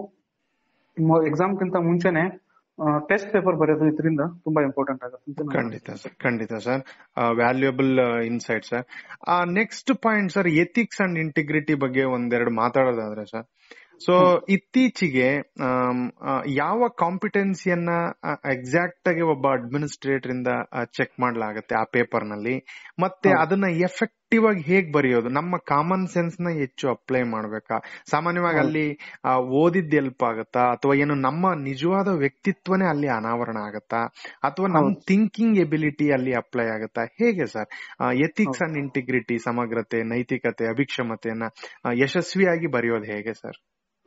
B: ಎಕ್ಸಾಮ್ ಗಿಂತ ಮುಂಚೆನೆ ಟೆಸ್ಟ್ ಪೇಪರ್ ಬರೆಯೋದು ಇದರಿಂದ ತುಂಬಾ ಇಂಪಾರ್ಟೆಂಟ್ ಆಗುತ್ತೆ ಅಂತ ನಾನು
A: ಖಂಡಿತ ಸರ್ ಖಂಡಿತ sir valuable insight sir next point sir ethics and integrity ಬಗ್ಗೆ ಒಂದೆರಡು ಮಾತಾಡೋದಾದ್ರೆ ಸರ್ ಸೊ ಇತ್ತೀಚೆಗೆ ಆಮ್, ಆ, ಯಾವ ಕಾಂಪಿಟೆನ್ಸಿಯನ್ನ ಎಕ್ಸಾಕ್ಟ್ ಆಗಿ ಒಬ್ಬ ಅಡ್ಮಿನಿಸ್ಟ್ರೇಟರ್ ಇಂದ ಚೆಕ್ ಮಾಡ್ಲಾಗತ್ತೆ ಆ ಪೇಪರ್ ನಲ್ಲಿ ಮತ್ತೆ
B: ಹೌದು.
A: ಅದನ್ನ ಎಫೆಕ್ಟಿವ್ ಆಗಿ ಹೇಗ್ ಬರೆಯೋದು ನಮ್ಮ ಕಾಮನ್ ಸೆನ್ಸ್ ನ ಹೆಚ್ಚು ಅಪ್ಲೈ ಮಾಡ್ಬೇಕಾ ಸಾಮಾನ್ಯವಾಗಿ
B: ಹೌದು.
A: ಅಲ್ಲಿ ಆ, ಓದಿದ್ ಎಲ್ಪ್ ಆಗತ್ತಾ ಅಥವಾ ಏನು ನಮ್ಮ ನಿಜವಾದ ವ್ಯಕ್ತಿತ್ವನೇ ಅಲ್ಲಿ ಅನಾವರಣ ಆಗತ್ತಾ ಅಥವಾ ನಮ್
B: ಹೌದು.
A: ಥಿಂಕಿಂಗ್ ಎಬಿಲಿಟಿ ಅಲ್ಲಿ ಅಪ್ಲೈ ಆಗತ್ತಾ ಹೇಗೆ ಸರ್ ಎಥಿಕ್ಸ್
B: ಹೌದು.
A: ಅಂಡ್ ಇಂಟಿಗ್ರಿಟಿ ಸಮಗ್ರತೆ ನೈತಿಕತೆ ಅಭಿಕ್ಷಮತೆಯನ್ನ ಆ, ಯಶಸ್ವಿಯಾಗಿ ಬರೆಯೋದು ಹೇಗೆ ಸರ್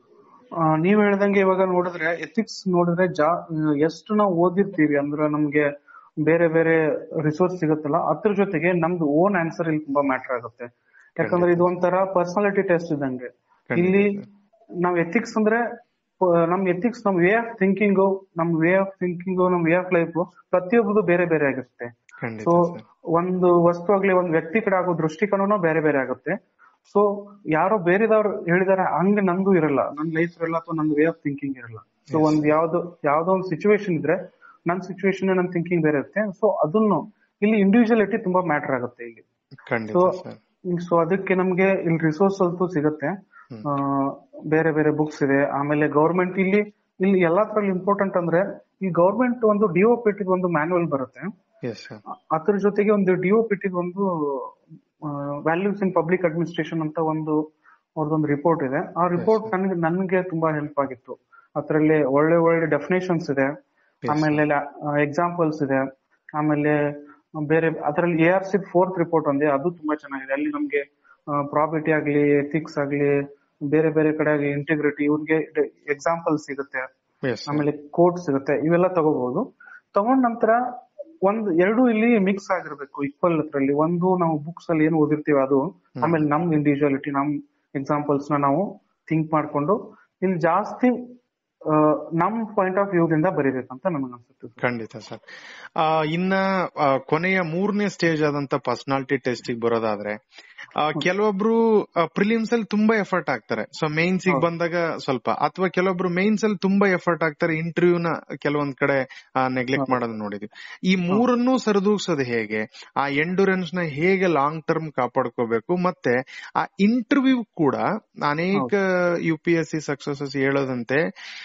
B: ಆ, ನೀವ್ ಹೇಳ್ದಂಗೆ ಇವಾಗ ನೋಡಿದ್ರೆ ಎಥಿಕ್ಸ್ ನೋಡಿದ್ರೆ ಜಾ ಎಷ್ಟು ನಾವು ಓದಿರ್ತೀವಿ ಅಂದ್ರೆ ನಮ್ಗೆ ಬೇರೆ ಬೇರೆ ರಿಸೋರ್ಸ್ ಸಿಗುತ್ತಲ್ಲ ಅದ್ರ ಜೊತೆಗೆ ನಮ್ದು ಓನ್ ಆನ್ಸರ್ ಇಲ್ಲಿ ತುಂಬಾ ಮ್ಯಾಟರ್ ಆಗುತ್ತೆ ಯಾಕಂದ್ರೆ ಇದು ಒಂಥರ ಪರ್ಸನಾಲಿಟಿ ಟೆಸ್ಟ್ ಇದ್ದಂಗೆ
A: ಖಂಡಿತ
B: ಇಲ್ಲಿ
A: ಸರ್.
B: ನಾವ್ ಎಥಿಕ್ಸ್ ಅಂದ್ರೆ ಪ- ನಮ್ ಎಥಿಕ್ಸ್ ನಮ್ ವೇ ಆಫ್ ಥಿಂಕಿಂಗು ನಮ್ ವೇ ಆಫ್ ಥಿಂಕಿಂಗು ನಮ್ ವೇ ಆಫ್ ಲೈಫ್ ಪ್ರತಿಯೊಬ್ಬರದು ಬೇರೆ ಬೇರೆ ಆಗಿರುತ್ತೆ
A: ಖಂಡಿತ
B: ಸೊ
A: ಸರ್
B: ಒಂದು ವಸ್ತು ಆಗ್ಲಿ ಒಂದ್ ವ್ಯಕ್ತಿ ಕಡೆ ಆಗೋ ದೃಷ್ಟಿಕೋನನೂ ಬೇರೆ ಬೇರೆ ಆಗುತ್ತೆ ಸೊ ಯಾರೋ ಬೇರೆದವ್ರು ಹೇಳಿದಾರೆ ಹಂಗ ನಂದು ಇರಲ್ಲ ನನ್ ಲೈಫ್ ಇರಲ್ಲ ಅಥವಾ ನನ್ ವೇ ಆಫ್ ಥಿಂಕಿಂಗ್ ಇರಲ್ಲ ಸೊ
A: Yes.
B: ಒಂದ್ ಯಾವ್ದೋ ಯಾವ್ದೋ ಒಂದು ಸಿಚುವೇಶನ್ ಇದ್ರೆ ನನ್ ಸಿಚುವೇಶನ್ ನನ್ ಥಿಂಕಿಂಗ್ ಬೇರೆ ಇರುತ್ತೆ ಸೊ ಅದನ್ನು ಇಲ್ಲಿ ಇಂಡಿವಿಜುವಲಿಟಿ ತುಂಬಾ ಮ್ಯಾಟರ್ ಆಗುತ್ತೆ ಇಲ್ಲಿ
A: ಖಂಡಿತ
B: ಸೊ
A: ಸರ್
B: ಸೊ ಅದಕ್ಕೆ ನಮ್ಗೆ ಇಲ್ಲಿ ರಿಸೋರ್ಸ್ ಅಂತೂ ಸಿಗುತ್ತೆ
A: ಹ್ಮ್.
B: ಆ, ಬೇರೆ ಬೇರೆ ಬುಕ್ಸ್ ಇದೆ ಆಮೇಲೆ ಗೌರ್ಮೆಂಟ್ ಇಲ್ಲಿ ಇಲ್ಲಿ ಎಲ್ಲಾದ್ರಲ್ಲಿ ಇಂಪಾರ್ಟೆಂಟ್ ಅಂದ್ರೆ ಈ ಗೌರ್ಮೆಂಟ್ ಒಂದು ಡಿಒಪಿಟಿ ಒಂದು ಮ್ಯಾನುವಲ್ ಬರುತ್ತೆ
A: ಎಸ್ ಸರ್
B: ಅ- ಅದ್ರ ಜೊತೆಗೆ ಒಂದು ಡಿಒಪಿಟಿ ಒಂದು ವ್ಯಾಲ್ಯೂಸ್ ಇನ್ ಪಬ್ಲಿಕ್ ಅಡ್ಮಿನಿಸ್ಟ್ರೇಷನ್ ಅಂತ ಒಂದು ಅವ್ರದೊಂದು ರಿಪೋರ್ಟ್ ಇದೆ ಆ ರಿಪೋರ್ಟ್ ನನ್ಗೆ ನನ್ಗೆ ತುಂಬಾ ಹೆಲ್ಪ್ ಆಗಿತ್ತು ಅದ್ರಲ್ಲಿ ಒಳ್ಳೆ ಒಳ್ಳೆ ಡೆಫಿನೇಷನ್ಸ್ ಇದೆ ಆಮೇಲೆ ಎಕ್ಸಾಂಪಲ್ಸ್ ಇದೆ ಆಮೇಲೆ ಬೇರೆ ಅದರಲ್ಲಿ A R C fourth report ಒಂದೇ ಅದು ತುಂಬಾ ಚೆನ್ನಾಗಿದೆ ಅಲ್ಲಿ ನಮ್ಗೆ ಪ್ರಾಬಿಟಿ ಆಗ್ಲಿ ಎಥಿಕ್ಸ್ ಆಗ್ಲಿ ಬೇರೆ ಬೇರೆ ಕಡೆ ಆಗ್ಲಿ ಇಂಟಿಗ್ರಿಟಿ ಇವ್ರಿಗೆ ಎಕ್ಸಾಂಪಲ್ ಸಿಗುತ್ತೆ
A: ಎಸ್
B: ಆಮೇಲೆ ಕೋಡ್ ಸಿಗುತ್ತೆ ಇವೆಲ್ಲ ತಗೋಬಹುದು ತಗೊಂಡ್ ನಂತರ ಒಂದ್ ಎರಡು ಇಲ್ಲಿ ಮಿಕ್ಸ್ ಆಗಿರ್ಬೇಕು ಈಕ್ವಲ್ ಅದ್ರಲ್ಲಿ ಒಂದು ನಾವು ಬುಕ್ಸ್ ಅಲ್ಲಿ ಏನು ಓದಿರ್ತೀವಿ ಅದು ಆಮೇಲೆ ನಮ್ ಇಂಡಿವಿಜುವಾಲಿಟಿ ನಮ್ ಎಕ್ಸಾಂಪಲ್ಸ್ ನ ನಾವು ಥಿಂಕ್ ಮಾಡ್ಕೊಂಡು ಇಲ್ಲಿ ಜಾಸ್ತಿ ಆ, ನಮ್ ಪಾಯಿಂಟ್ ಆಫ್ ವ್ಯೂ ದಿಂದ ಬರೀಬೇಕಂತ ನನಗೆ ಅನ್ಸುತ್ತೆ sir.
A: ಖಂಡಿತ ಸರ್ ಇನ್ನ ಆ, ಕೊನೆಯ ಮೂರನೇ ಸ್ಟೇಜ್ ಆದಂತ ಪರ್ಸನಾಲಿಟಿ ಟೆಸ್ಟ್ ಬರೋದಾದ್ರೆ ಆ, ಕೆಲವೊಬ್ರು ಪ್ರಿಲಿಮ್ಸ್ ಅಲ್ಲಿ ತುಂಬಾ ಎಫರ್ಟ್ ಹಾಕ್ತಾರೆ ಸೊ ಮೇನ್ಸ್ ಗೆ
B: ಹೌದು.
A: ಬಂದಾಗ ಸ್ವಲ್ಪ ಅಥವಾ ಕೆಲವೊಬ್ರು ಮೇನ್ಸ್ ಅಲ್ಲಿ ತುಂಬಾ ಎಫರ್ಟ್ ಹಾಕ್ತಾರೆ ಇಂಟರ್ವ್ಯೂ ನ ಕೆಲವೊಂದ್ ಕಡೆ ನೆಗ್ಲೆಕ್ಟ್
B: ಹೌದು.
A: ಮಾಡೋದು ನೋಡಿದ್ವಿ ಈ ಮೂರನ್ನೂ ಸರಿದೂಗ್ಸೋದು ಹೇಗೆ ಆ ಎಂಡುರೆನ್ಸ್ ನ ಹೇಗೆ ಲಾಂಗ್ ಟರ್ಮ್ ಕಾಪಾಡ್ಕೋಬೇಕು ಮತ್ತೆ ಆ ಇಂಟರ್ವ್ಯೂ ಕೂಡ ಅನೇಕ U P S C successes ಹೇಳೋದಂತೆ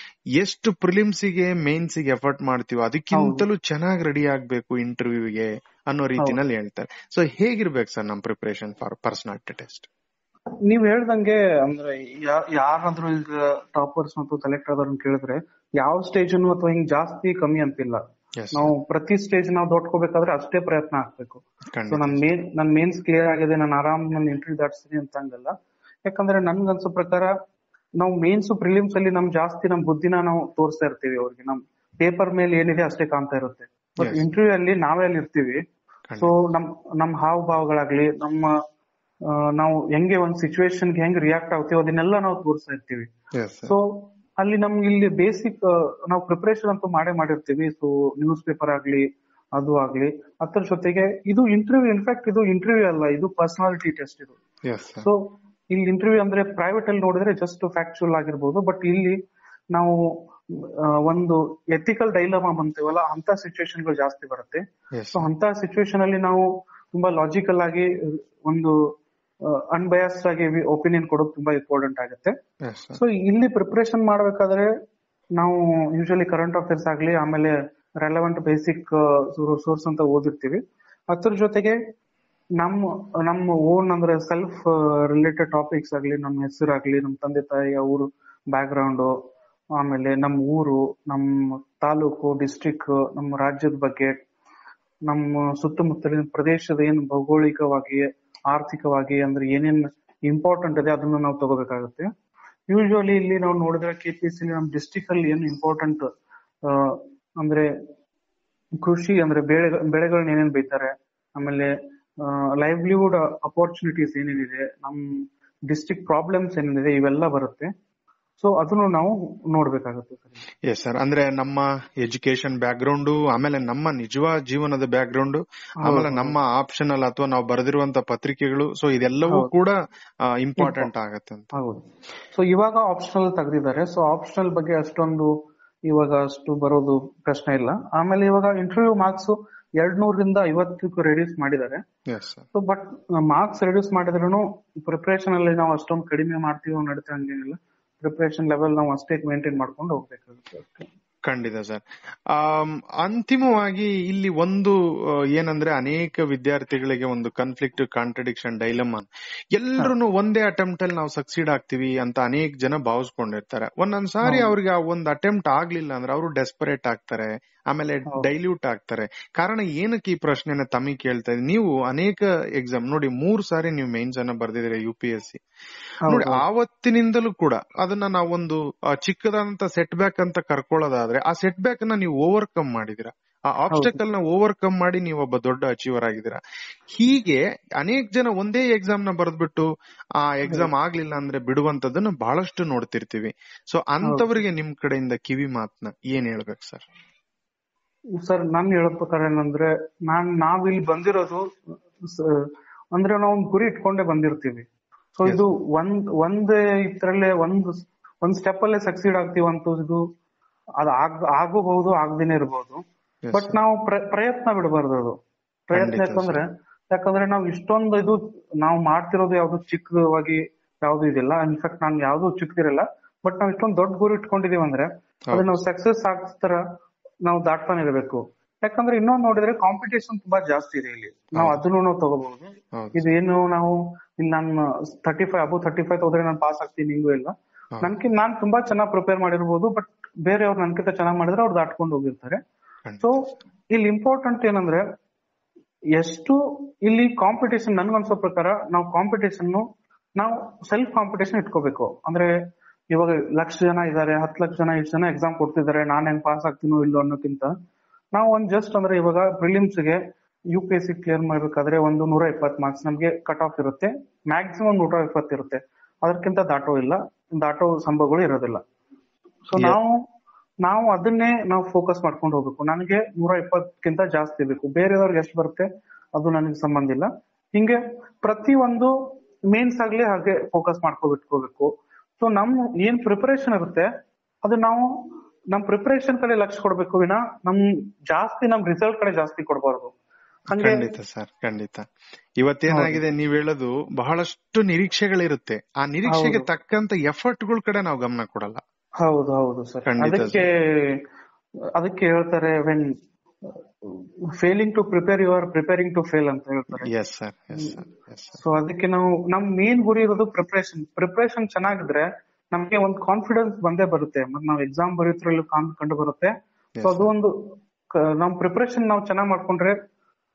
A: ಎಷ್ಟು ಪ್ರಿಲಿಮ್ಸ್ ಗೆ ಮೇನ್ಸ್ ಗೆ ಎಫರ್ಟ್ ಮಾಡ್ತೀವೋ ಅದಕ್ಕಿಂತಲೂ ಚೆನ್ನಾಗಿ ರೆಡಿ ಆಗ್ಬೇಕು ಇಂಟರ್ವ್ಯೂಗೆ ಅನ್ನೋ ರೀತಿನಲ್ಲಿ ಹೇಳ್ತಾರೆ ಸೊ ಹೇಗಿರ್ಬೇಕು ಸರ್ ನಮ್ ಪ್ರಿಪರೇಷನ್ ಫಾರ್ ಪರ್ಸನಾಲಿಟಿ ಟೆಸ್ಟ್
B: ನೀವ್ ಹೇಳ್ದಂಗೆ ಅಂದ್ರೆ ಯಾ- ಯಾರಾದ್ರೂ ಈಗ ಟಾಪರ್ಸ್ ಮತ್ತು ಸೆಲೆಕ್ಟ್ ಆದವ್ರನ್ನ ಕೇಳಿದ್ರೆ ಯಾವ ಸ್ಟೇಜ್ ಅಥವಾ ಹಿಂಗ್ ಜಾಸ್ತಿ ಕಮ್ಮಿ ಅಂತಿಲ್ಲ
A: ಎಸ್
B: ನಾವು ಪ್ರತಿ ಸ್ಟೇಜ್ ನಾವು ದಾಟ್ಕೋಬೇಕಾದ್ರೆ ಅಷ್ಟೇ ಪ್ರಯತ್ನ ಹಾಕ್ಬೇಕು ಸೊ ನನ್ ಮೇನ್ ನನ್ ಮೇನ್ಸ್ ಕ್ಲಿಯರ್ ಆಗಿದೆ ನಾನು ಆರಾಮ್ ನನ್ನ ಇಂಟರ್ವ್ಯೂ ದಾಟ್ಸ್ತೀನಿ ಅಂತ ಹಂಗಲ್ಲ ಯಾಕಂದ್ರೆ ನನ್ಗೆ ಅನ್ಸೋ ಪ್ರಕಾರ ನಾವು ಮೇನ್ಸ್ ಪ್ರಿಲಿಮ್ಸ್ ಅಲ್ಲಿ ನಮ್ ಜಾಸ್ತಿ ನಮ್ ಬುದ್ಧಿನ ನಾವು ತೋರಿಸ್ತಾ ಇರ್ತೀವಿ ಅವ್ರಿಗೆ ನಮ್ ಪೇಪರ್ ಮೇಲೆ ಏನಿದೆ ಅಷ್ಟೇ ಕಾಣ್ತಾ ಇರುತ್ತೆ ಬಟ್
A: Yes.
B: ಇಂಟರ್ವ್ಯೂ ಅಲ್ಲಿ ನಾವೇ ಅಲ್ಲಿ ಇರ್ತೀವಿ
A: ಖಂಡಿತ.
B: ಸೊ ನಮ್ ನಮ್ ಹಾವ ಭಾವಗಳಾಗ್ಲಿ ನಮ್ಮ ಆ, ನಾವು ಹೆಂಗೆ ಒಂದ್ ಸಿಚುವೇಶನ್ ಹೆಂಗ್ ರಿಯಾಕ್ಟ್ ಆಗ್ತೀವಿ ಅದನ್ನೆಲ್ಲ ನಾವು ತೋರಿಸ್ತಾ ಇರ್ತೀವಿ
A: Yes, sir.
B: ಸೊ ಅಲ್ಲಿ ನಮ್ಗೆ ಇಲ್ಲಿ ಬೇಸಿಕ್ ನಾವು ಪ್ರಿಪರೇಷನ್ ಅಂತೂ ಮಾಡೇ ಮಾಡಿರ್ತೀವಿ ಸೊ ನ್ಯೂಸ್ ಪೇಪರ್ ಆಗ್ಲಿ ಅದು ಆಗ್ಲಿ ಅದ್ರ ಜೊತೆಗೆ ಇದು ಇಂಟರ್ವ್ಯೂ ಇನ್ಫ್ಯಾಕ್ಟ್ ಇದು ಇಂಟರ್ವ್ಯೂ ಅಲ್ಲ ಇದು ಪರ್ಸನಾಲಿಟಿ ಟೆಸ್ಟ್ ಇದು
A: Yes, sir.
B: ಸೊ ಇಲ್ಲಿ ಇಂಟರ್ವ್ಯೂ ಅಂದ್ರೆ ಪ್ರೈವೇಟ್ ಅಲ್ಲಿ ನೋಡಿದ್ರೆ ಜಸ್ಟ್ ಫ್ಯಾಕ್ಚುಯಲ್ ಆಗಿರ್ಬೋದು ಬಟ್ ಇಲ್ಲಿ ನಾವು ಆ, ಒಂದು ಎಥಿಕಲ್ ಡೈಲಮಾ ಅಂತೀವಲ್ಲ ಅಂತ ಸಿಚುವೇಶನ್ ಗಳು ಜಾಸ್ತಿ ಬರುತ್ತೆ
A: Yes,
B: ಸೊ ಅಂತ ಸಿಚುವೇಶನ್ ಅಲ್ಲಿ ನಾವು ತುಂಬಾ ಲಾಜಿಕಲ್ ಆಗಿ ಒಂದು ಅನ್ಬಯಾಸ್ಡ್ ಆಗಿ ಒಪಿನಿಯನ್ ಕೊಡೋದು ತುಂಬಾ ಇಂಪಾರ್ಟೆಂಟ್ ಆಗುತ್ತೆ
A: yes, sir.
B: ಸೊ ಇಲ್ಲಿ ಪ್ರಿಪರೇಷನ್ ಮಾಡ್ಬೇಕಾದ್ರೆ ನಾವು ಯೂಶಲಿ ಕರೆಂಟ್ ಅಫೇರ್ಸ್ ಆಗ್ಲಿ ಆಮೇಲೆ ರೆಲೆವೆಂಟ್ ಬೇಸಿಕ್ ಸೋರ್ಸ್ ಅಂತ ಓದಿರ್ತೀವಿ ಅದ್ರ ಜೊತೆಗೆ ನಮ್ಮ ನಮ್ಮ ಓನ್ ಅಂದ್ರೆ ಸೆಲ್ಫ್ ರಿಲೇಟೆಡ್ ಟಾಪಿಕ್ಸ್ ಆಗ್ಲಿ ನಮ್ಮ ಹೆಸರಾಗ್ಲಿ ನಮ್ಮ ತಂದೆ ತಾಯಿ ಅವ್ರ ಬ್ಯಾಕ್ ಗ್ರೌಂಡ್ ಆಮೇಲೆ ನಮ್ಮ ಊರು ನಮ್ಮ ತಾಲೂಕು ಡಿಸ್ಟ್ರಿಕ್ಟ್ ನಮ್ಮ ರಾಜ್ಯದ ಬಗ್ಗೆ ನಮ್ಮ ಸುತ್ತಮುತ್ತಲಿನ ಪ್ರದೇಶದ ಏನು ಭೌಗೋಳಿಕವಾಗಿ ಆರ್ಥಿಕವಾಗಿ ಅಂದ್ರೆ ಏನೇನ್ ಇಂಪಾರ್ಟೆಂಟ್ ಇದೆ ಅದನ್ನ ನಾವು ತಗೋಬೇಕಾಗುತ್ತೆ ಯೂಶುವಲಿ ಇಲ್ಲಿ ನಾವು ನೋಡಿದ್ರೆ ಕೆಪಿಎಸ್ಸಿ ನಮ್ಮ ಡಿಸ್ಟಿಕ್ ಅಲ್ಲಿ ಏನು ಇಂಪಾರ್ಟೆಂಟ್ ಅಂದ್ರೆ ಕೃಷಿ ಅಂದ್ರೆ ಬೆಳೆ ಬೆಳೆಗಳನ್ನ ಏನೇನ್ ಬೈತಾರೆ ಆಮೇಲೆ ಲೈವ್ಲಿಹುಡ್ ಅಪರ್ಚುನಿಟೀಸ್ ಏನೇನಿದೆ ನಮ್ ಡಿಸ್ಟ್ರಿಕ್ಟ್ ಪ್ರಾಬ್ಲಮ್ಸ್ ಏನೇನಿದೆ ಇವೆಲ್ಲ ಬರುತ್ತೆ ಸೊ ಅದನ್ನು ನಾವು ನೋಡ್ಬೇಕಾಗುತ್ತೆ ಸರ್
A: ಎಸ್ ಸರ್ ಅಂದ್ರೆ ನಮ್ಮ ಎಜುಕೇಶನ್ ಬ್ಯಾಕ್ ಗ್ರೌಂಡ್ ಆಮೇಲೆ ನಮ್ಮ ನಿಜವಾದ ಜೀವನದ ಬ್ಯಾಕ್ ಗ್ರೌಂಡ್ ಆಮೇಲೆ ನಮ್ಮ ಆಪ್ಷನಲ್ ಅಥವಾ ನಾವು ಬರೆದಿರುವಂತ ಪತ್ರಿಕೆಗಳು ಸೊ ಇದೆಲ್ಲವೂ
B: ಹೌದು.
A: ಕೂಡ ಇಂಪಾರ್ಟೆಂಟ್ ಆಗತ್ತೆ ಅಂತ
B: ಹೌದು ಸೊ ಇವಾಗ ಆಪ್ಷನಲ್ ತೆಗ್ದಿದ್ದಾರೆ ಸೊ ಆಪ್ಷನಲ್ ಬಗ್ಗೆ ಅಷ್ಟೊಂದು ಇವಾಗ ಅಷ್ಟು ಬರೋದು ಪ್ರಶ್ನೆ ಇಲ್ಲ ಆಮೇಲೆ ಇವಾಗ ಇಂಟರ್ವ್ಯೂ ಮಾರ್ಕ್ಸ್ ಎರಡ್ ನೂರರಿಂದ ಐವತ್ತಕ್ಕೂ ರೆಡ್ಯೂಸ್ ಮಾಡಿದ್ದಾರೆ
A: yes sir
B: so but marks reduce ಮಾಡಿದ್ರು ಪ್ರಿಪರೇಷನ್ ಅಲ್ಲಿ ನಾವು ಅಷ್ಟೊಂದು ಕಡಿಮೆ ಮಾಡ್ತೀವಿ ನಡೀತಾ ಹಂಗೇನಿಲ್ಲ ಪ್ರಿಪರೇಷನ್ ಲೆವೆಲ್ ನಾವು ಅಷ್ಟೇ ಮೇಂಟೈನ್ ಮಾಡ್ಕೊಂಡು ಹೋಗ್ಬೇಕಾಗುತ್ತೆ ಅಷ್ಟೇ
A: ಖಂಡಿತ ಸರ್ ಆಮ್, ಅಂತಿಮವಾಗಿ ಇಲ್ಲಿ ಒಂದು ಆ, ಏನಂದ್ರೆ ಅನೇಕ ವಿದ್ಯಾರ್ಥಿಗಳಿಗೆ ಒಂದು ಕನ್ಫ್ಲಿಕ್ಟ್ ಕಾಂಟ್ರಡಿಕ್ಷನ್ ಡೈಲಮ್ ಎಲ್ರು ಒಂದೇ ಅಟೆಂಪ್ಟ್ ಅಲ್ಲಿ ನಾವು ಸಕ್ಸೀಡ್ ಆಗ್ತೀವಿ ಅಂತ ಅನೇಕ ಜನ ಭಾವಿಸ್ಕೊಂಡಿರ್ತಾರೆ ಒಂದೊಂದ್ ಸಾರಿ
B: ಹೌದು.
A: ಅವ್ರಿಗೆ ಆ ಒಂದು ಅಟೆಂಪ್ಟ್ ಆಗ್ಲಿಲ್ಲ ಅಂದ್ರೆ ಅವರು ಡೆಸ್ಪರೇಟ್ ಆಗ್ತಾರೆ ಆಮೇಲೆ
B: ಹೌದು.
A: ಡೈಲ್ಯೂಟ್ ಆಗ್ತಾರೆ ಕಾರಣ ಏನಕ್ಕೆ ಈ ಪ್ರಶ್ನೆನ ತಮಗೆ ಕೇಳ್ತಾ ಇದ್ದೀನಿ ನೀವು ಅನೇಕ ಎಕ್ಸಾಮ್ ನೋಡಿ ಮೂರ್ ಸಾರಿ ನೀವು ಮೇನ್ಸ್ ಅನ್ನ ಬರ್ದಿದ್ದೀರಾ ಯು ಪಿ ಎಸ್ ಸಿ ನೋಡಿ
B: ಹೌದು.
A: ಆವತ್ತಿನಿಂದಲೂ ಕೂಡ ಅದನ್ನ ನಾವೊಂದು ಆ, ಚಿಕ್ಕದಾದಂತ ಸೆಟ್ ಬ್ಯಾಕ್ ಅಂತ ಕರ್ಕೊಳ್ಳೋದಾದ್ರೆ ಆ ಸೆಟ್ ಬ್ಯಾಕ್ ನ ನೀವು ಓವರ್ಕಮ್ ಮಾಡಿದಿರಾ ಆ ಆಬ್ಸ್ಟಕಲ್ ನ ಓವರ್ಕಮ್ ಮಾಡಿ ನೀವು ಒಬ್ಬ ದೊಡ್ಡ ಅಚೀವರ್ ಆಗಿದ್ದೀರಾ ಹೀಗೆ ಅನೇಕ ಜನ ಒಂದೇ ಎಕ್ಸಾಮ್ ನ ಬರೆದ್ಬಿಟ್ಟು ಆ ಎಕ್ಸಾಮ್ ಆಗ್ಲಿಲ್ಲ ಅಂದ್ರೆ ಬಿಡುವಂತದನ್ನ ಬಹಳಷ್ಟು ನೋಡ್ತಿರ್ತೀವಿ ಸೊ ಅಂತವರಿಗೆ ನಿಮ್ ಕಡೆಯಿಂದ ಕಿವಿ ಮಾತ್ನ ಏನ್ ಹೇಳ್ಬೇಕು ಸರ್
B: ಸರ್ ನಾನು ಹೇಳೋ ಪ್ರಕಾರ ಏನಂದ್ರೆ ನಾನ್ ನಾವಿಲ್ಲಿ ಬಂದಿರೋದು ಸ- ಅಂದ್ರೆ ನಾವು ಒಂದು ಗುರಿ ಇಟ್ಕೊಂಡೇ ಬಂದಿರ್ತೀವಿ ಸೊ
A: Yes.
B: ಇದು ಒಂದ್ ಒಂದೇ ಇದ್ರಲ್ಲೇ ಒಂದ್ ಒಂದ್ ಸ್ಟೆಪ್ ಅಲ್ಲೇ ಸಕ್ಸೀಡ್ ಆಗ್ತೀವಿ ಅಂತ ಇದು ಅದು ಆಗ್ ಆಗಬಹುದು ಆಗದೇನೆ ಇರ್ಬೋದು
A: Yes,
B: ಬಟ್
A: sir.
B: ನಾವು ಪ್ರ- ಪ್ರಯತ್ನ ಬಿಡಬಾರ್ದು ಅದು ಪ್ರಯತ್ನ
A: ಖಂಡಿತ
B: ಯಾಕಂದ್ರೆ ಯಾಕಂದ್ರೆ ನಾವು ಇಷ್ಟೊಂದು ಇದು ನಾವು ಮಾಡ್ತಿರೋದು ಯಾವ್ದು ಚಿಕ್ಕವಾಗಿ ಯಾವ್ದು ಇದಿಲ್ಲ ಇನ್ಫ್ಯಾಕ್ಟ್ ನಾನು ಯಾವ್ದು ಚಿಕ್ಕದಿರಲ್ಲ ಬಟ್ ನಾವು ಇಷ್ಟೊಂದು ದೊಡ್ಡ ಗುರಿ ಇಟ್ಕೊಂಡಿದೀವಿ ಅಂದ್ರೆ ಅದು ನಾವು ಸಕ್ಸಸ್ ಆಗ್ತರ ನಾವು ದಾಟ್ತಾನೆ ಇರಬೇಕು ಯಾಕಂದ್ರೆ ಇನ್ನೊಂದು ನೋಡಿದ್ರೆ ಕಾಂಪಿಟೇಷನ್ ತುಂಬಾ ಜಾಸ್ತಿ ಇದೆ ಇಲ್ಲಿ ನಾವು
A: ಹೌದು.
B: ಅದನ್ನು ನಾವು ತಗೋಬಹುದು
A: ಹೌದು
B: ಇದು ಏನು ನಾವು ಇಲ್ಲಿ ನಾನು thirty five above thirty five ಹೋದ್ರೆ ನಾನು ಪಾಸ್ ಆಗ್ತೀನಿ ಹಿಂಗೂ ಇಲ್ಲ
A: ಹೌದು.
B: ನನ್ಕಿ ನಾನ್ ತುಂಬಾ ಚೆನ್ನಾಗಿ ಪ್ರಿಪೇರ್ ಮಾಡಿರ್ಬೋದು ಬಟ್ ಬೇರೆಯವ್ರು ನನ್ಕಿಂತ ಚೆನ್ನಾಗಿ ಮಾಡಿದ್ರೆ ಅವ್ರು ದಾಟ್ಕೊಂಡು ಹೋಗಿರ್ತಾರೆ
A: ಖಂಡಿತ.
B: ಸೊ ಇಲ್ಲಿ ಇಂಪಾರ್ಟೆಂಟ್ ಏನಂದ್ರೆ ಎಷ್ಟು ಇಲ್ಲಿ ಕಾಂಪಿಟೇಷನ್ ನನ್ಗನ್ಸೋ ಪ್ರಕಾರ ನಾವು ಕಾಂಪಿಟೇಷನ್ ನಾವು ಸೆಲ್ಫ್ ಕಾಂಪಿಟೇಷನ್ ಇಟ್ಕೋಬೇಕು ಅಂದ್ರೆ ಇವಾಗ ಲಕ್ಷ ಜನ ಇದ್ದಾರೆ ಹತ್ತು ಲಕ್ಷ ಜನ ಇಷ್ಟು ಜನ ಎಕ್ಸಾಮ್ ಕೊಡ್ತಿದ್ದಾರೆ ನಾನ್ ಹೆಂಗ್ ಪಾಸ್ ಆಗ್ತೀನೋ ಇಲ್ಲೋ ಅನ್ನೋಕ್ಕಿಂತ ನಾವು ಒಂದ್ ಜಸ್ಟ್ ಅಂದ್ರೆ ಇವಾಗ ಪ್ರಿಲಿಮ್ಸ್ ಗೆ U P S C clear ಮಾಡ್ಬೇಕಾದ್ರೆ ಒಂದು ನೂರ ಇಪ್ಪತ್ತು ಮಾರ್ಕ್ಸ್ ನಮ್ಗೆ ಕಟ್ ಆಫ್ ಇರುತ್ತೆ ಮ್ಯಾಕ್ಸಿಮಮ್ ನೂರ ಇಪ್ಪತ್ತು ಇರುತ್ತೆ ಅದಕ್ಕಿಂತ ದಾಟೋ ಇಲ್ಲ ದಾಟೋ ಸಂಭವಗಳು ಇರೋದಿಲ್ಲ ಸೊ
A: Yeah.
B: ನಾವು ನಾವು ಅದನ್ನೇ ನಾವು ಫೋಕಸ್ ಮಾಡ್ಕೊಂಡು ಹೋಗ್ಬೇಕು ನನಗೆ ನೂರ ಇಪ್ಪತ್ತಕ್ಕಿಂತ ಜಾಸ್ತಿ ಬೇಕು ಬೇರೆಯವ್ರಿಗೆ ಎಷ್ಟು ಬರುತ್ತೆ ಅದು ನನಗೆ ಸಂಬಂಧ ಇಲ್ಲ ಹಿಂಗೆ ಪ್ರತಿ ಒಂದು ಮೇನ್ಸ್ ಆಗ್ಲಿ ಹಾಗೆ ಫೋಕಸ್ ಮಾಡ್ಕೊಬಿಟ್ಕೋಬೇಕು ಸೊ ನಮ್ ಏನ್ ಪ್ರಿಪರೇಷನ್ ಇರುತ್ತೆ ಅದು ನಾವು ನಮ್ ಪ್ರಿಪರೇಷನ್ ಕಡೆ ಲಕ್ಷ್ಯ ಕೊಡ್ಬೇಕು ವಿನ ನಮ್ ಜಾಸ್ತಿ ನಮ್ ರಿಸಲ್ಟ್ ಕಡೆ ಜಾಸ್ತಿ ಕೊಡಬಾರ್ದು ಹಂಗೆ
A: ಖಂಡಿತ ಸರ್ ಖಂಡಿತ ಇವತ್ತೇನಾಗಿದೆ ನೀವ್ ಹೇಳೋದು ಬಹಳಷ್ಟು ನಿರೀಕ್ಷೆಗಳಿರುತ್ತೆ ಆ ನಿರೀಕ್ಷೆಗೆ
B: ಹೌದು.
A: ತಕ್ಕಂತ ಎಫರ್ಟ್ಗಳ ಕಡೆ ನಾವು ಗಮನ ಕೊಡಲ್ಲ
B: ಹೌದು ಹೌದು ಸರ್
A: ಖಂಡಿತ
B: ಅದಕ್ಕೆ ಅದಕ್ಕೆ ಹೇಳ್ತಾರೆ when failing to prepare you are preparing to fail ಅಂತ ಹೇಳ್ತಾರೆ
A: yes sir yes sir yes sir
B: so ಅದಕ್ಕೆ ನಾವು ನಮ್ ಮೇನ್ ಗುರಿ ಇರೋದು ಪ್ರಿಪರೇಷನ್ ಪ್ರಿಪರೇಷನ್ ಚೆನ್ನಾಗಿದ್ರೆ ನಮ್ಗೆ ಒಂದು ಕಾನ್ಫಿಡೆನ್ಸ್ ಬಂದೇ ಬರುತ್ತೆ ಮತ್ತೆ ನಾವು ಎಕ್ಸಾಮ್ ಬರೆಯೋದ್ರಲ್ಲೂ ಕಾನ್ ಕಂಡು ಬರುತ್ತೆ ಸೊ
A: Yes,
B: ಅದು ಒಂದು ಕ- ನಮ್ ಪ್ರಿಪರೇಷನ್ ನಾವು ಚೆನ್ನಾಗಿ ಮಾಡ್ಕೊಂಡ್ರೆ